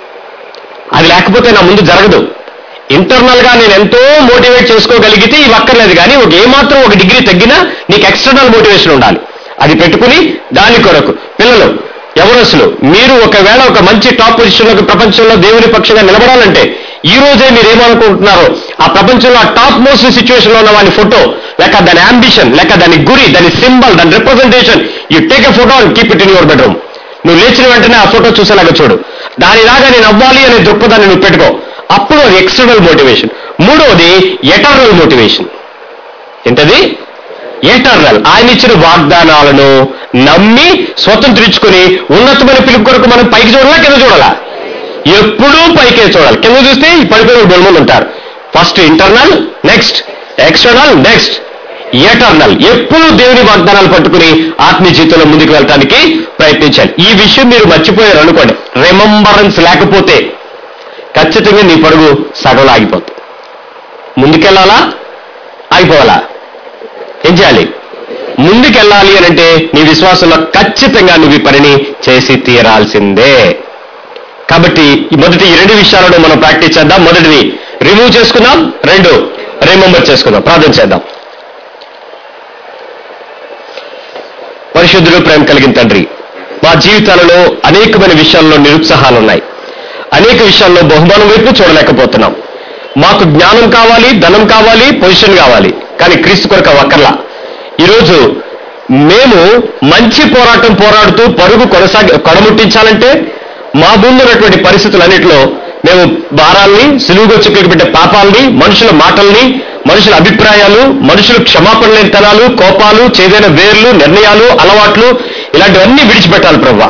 అది లేకపోతే నా ముందు జరగదు ఇంటర్నల్ గా నేను ఎంతో మోటివేట్ చేసుకోగలిగితే ఇవి అక్కర్లేదు కానీ ఒక ఏమాత్రం ఒక డిగ్రీ తగ్గినా నీకు ఎక్స్టర్నల్ మోటివేషన్ ఉండాలి అది పెట్టుకుని దాని కొరకు పిల్లలు ఎవరసలు మీరు ఒకవేళ ఒక మంచి టాప్ పొజిషన్లోకి ప్రపంచంలో దేవుని పక్షంగా నిలబడాలంటే ఈ రోజే మీరు ఏమనుకుంటున్నారో ఆ ప్రపంచంలో ఆ టాప్ మోస్ట్ సిచ్యువేషన్ లో ఉన్న వాని ఫోటో లేక దాని అంబిషన్ లేక దాని గురి దాని సింబల్ దాని representation you take a photo and keep it in your bedroom నువ్వు లేచిన వెంటనే ఆ ఫోటో చూసేలాగా చూడు దానిలాగా నేను అవ్వాలి అనే దృక్పథాన్ని నువ్వు పెట్టుకో అప్పుడు అది ఎక్స్టర్నల్ మోటివేషన్ మూడవది ఎటర్నల్ మోటివేషన్ ఏంటది ఎటర్నల్ ఆయన ఇచ్చిన వాగ్దానాలను నమ్మి స్వతంత్రించుకుని ఉన్నతమైన పిలుపు కొరకు మనం పైకి చూడాలా కింద చూడాలా ఎప్పుడూ పైకే చూడాలి కింద చూస్తే ఈ పడిపోయిన బొమ్మలు ఉంటారు first internal next external next eternal ఎప్పుడు దేవుని వాగ్దానాలు పట్టుకుని ఆత్మీయ జీవితంలో ముందుకు వెళ్ళటానికి ప్రయత్నించాలి ఈ విషయం మీరు మర్చిపోయారు అనుకోండి రిమంబరెన్స్ లేకపోతే ఖచ్చితంగా నీ పరుగు సగంలో ఆగిపోతుంది ముందుకెళ్ళాలా ఆగిపోవాలా ఏం చేయాలి ముందుకెళ్ళాలి అని అంటే నీ విశ్వాసంలో ఖచ్చితంగా నువ్వు ఈ పనిని చేసి తీరాల్సిందే కాబట్టి ఈ మొదటి ఈ రెండు విషయాలను మనం ప్రాక్టీస్ చేద్దాం మొదటిది రిమూవ్ చేసుకుందాం రెండు రిమెంబర్ చేసుకుందాం ప్రార్థన చేద్దాం పరిశుద్ధులు ప్రేమ కలిగిన తండ్రి మా జీవితాలలో అనేకమైన విషయాల్లో నిరుత్సాహాలు ఉన్నాయి అనేక విషయాల్లో బహుమానం వైపు చూడలేకపోతున్నాం మాకు జ్ఞానం కావాలి ధనం కావాలి పొజిషన్ కావాలి కానీ క్రీస్తు కొరకు అవి అక్కర్లా ఈరోజు మేము మంచి పోరాటం పోరాడుతూ పరుగు కొనసాగి కొడముట్టించాలంటే మా ముందు ఉన్నటువంటి పరిస్థితులన్నింటిలో మేము భారాల్ని సులువుగా చిక్కుకు పెట్టే పాపాలని మనుషుల మాటల్ని మనుషుల అభిప్రాయాలు మనుషుల క్షమాపణ లేని తనాలు కోపాలు చేదైన వేర్లు నిర్ణయాలు అలవాట్లు ఇలాంటివన్నీ విడిచిపెట్టాలి ప్రభు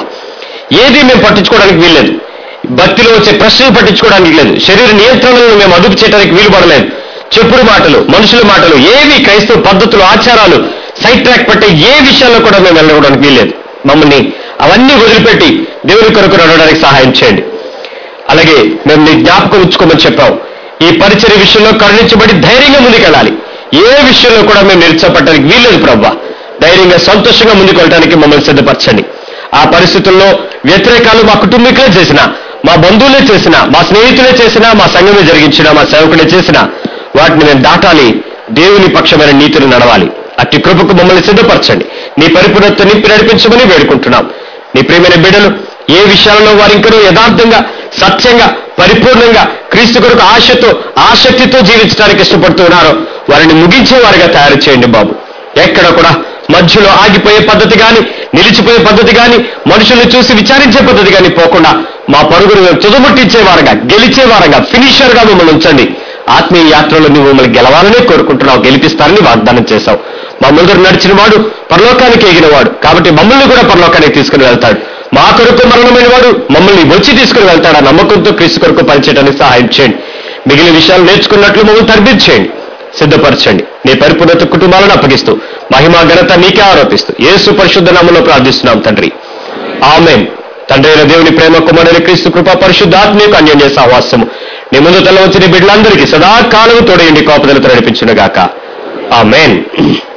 ఏది మేము పట్టించుకోవడానికి వీల్లేదు భక్తిలో వచ్చే ప్రశ్నలు పట్టించుకోవడానికి లేదు శరీర నియంత్రణలను మేము అదుపు చేయడానికి వీలు పడలేదు చెప్పుడు మాటలు మనుషుల మాటలు ఏవి క్రైస్తవ పద్ధతులు ఆచారాలు సైడ్ ట్రాక్ పట్టే ఏ విషయాల్లో కూడా మేము వెళ్ళడానికి వీల్లేదు మమ్మల్ని అవన్నీ వదిలిపెట్టి దేవుని కొరకు నడవడానికి సహాయం చేయండి అలాగే మేము నీ జ్ఞాపకం ఉంచుకోమని చెప్పాం ఈ పరిచయ విషయంలో కరుణించబడి ధైర్యంగా ముందుకెళ్ళాలి ఏ విషయంలో కూడా మేము నిరుత్సాహపడడానికి వీల్లేదు ప్రభా ధైర్యంగా సంతోషంగా ముందుకు వెళ్ళడానికి మమ్మల్ని సిద్ధపరచండి ఆ పరిస్థితుల్లో వ్యతిరేకాలు మా కుటుంబీకులే చేసిన మా బంధువులే చేసిన మా స్నేహితులే చేసిన మా సంఘమే జరిగించిన మా సేవకులే చేసిన వాటిని మేము దాటాలి దేవుని పక్షమైన నీతిని నడవాలి అట్టి కృపకు మమ్మల్ని సిద్ధపరచండి నీ పరిపూర్ణత నింపి నడిపించమని వేడుకుంటున్నాం నీ ప్రియమైన బిడ్డలు ఏ విషయాలలో వారు ఇంకనూ యథార్థంగా సత్యంగా పరిపూర్ణంగా క్రీస్తు కొరకు ఆశతో ఆసక్తితో జీవించడానికి ఇష్టపడుతూ ఉన్నారో వారిని ముగించే వారిగా తయారు చేయండి బాబు ఎక్కడ కూడా మధ్యలో ఆగిపోయే పద్ధతి కానీ నిలిచిపోయే పద్ధతి కానీ మనుషుల్ని చూసి విచారించే పద్ధతి కానీ పోకుండా మా పరుగును మేము తుదముట్టించే వారంగా గెలిచే వారంగా ఫినిషర్గా మమ్మల్ని ఉంచండి ఆత్మీయ యాత్రలో నువ్వు మమ్మల్ని గెలవాలనే కోరుకుంటున్నావు గెలిపిస్తారని వాగ్దానం చేశావు మా ముందరు నడిచిన వాడు పరలోకానికి ఎగిన వాడు కాబట్టి మమ్మల్ని కూడా పరలోకానికి తీసుకుని వెళ్తాడు మా కొరకు మరణమైన వాడు మమ్మల్ని వచ్చి తీసుకుని వెళ్తాడు ఆ నమ్మకంతో క్రీస్తు కొరకు పనిచేయడానికి సహాయం చేయండి మిగిలిన విషయాలు నేర్చుకున్నట్లు మమ్మల్ని తరబించేయండి సిద్ధపరచండి నీ పరిపూర్ణత కుటుంబాలను అప్పగిస్తూ మహిమా ఘనత నీకే ఆరోపిస్తూ యేసు పరిశుద్ధ నామంలో ప్రార్థిస్తున్నాం తండ్రి ఆమెన్ తండ్రి అయిన దేవుని ప్రేమ కుమారుని క్రీస్తు కృప పరిశుద్ధాత్మీకు అన్యోన్య సహవాసము నీ ముందు తల వచ్చిన బిడ్డలందరికీ సదాకాలం తోడయండి కోపదలతో నడిపించునుగాక ఆమెన్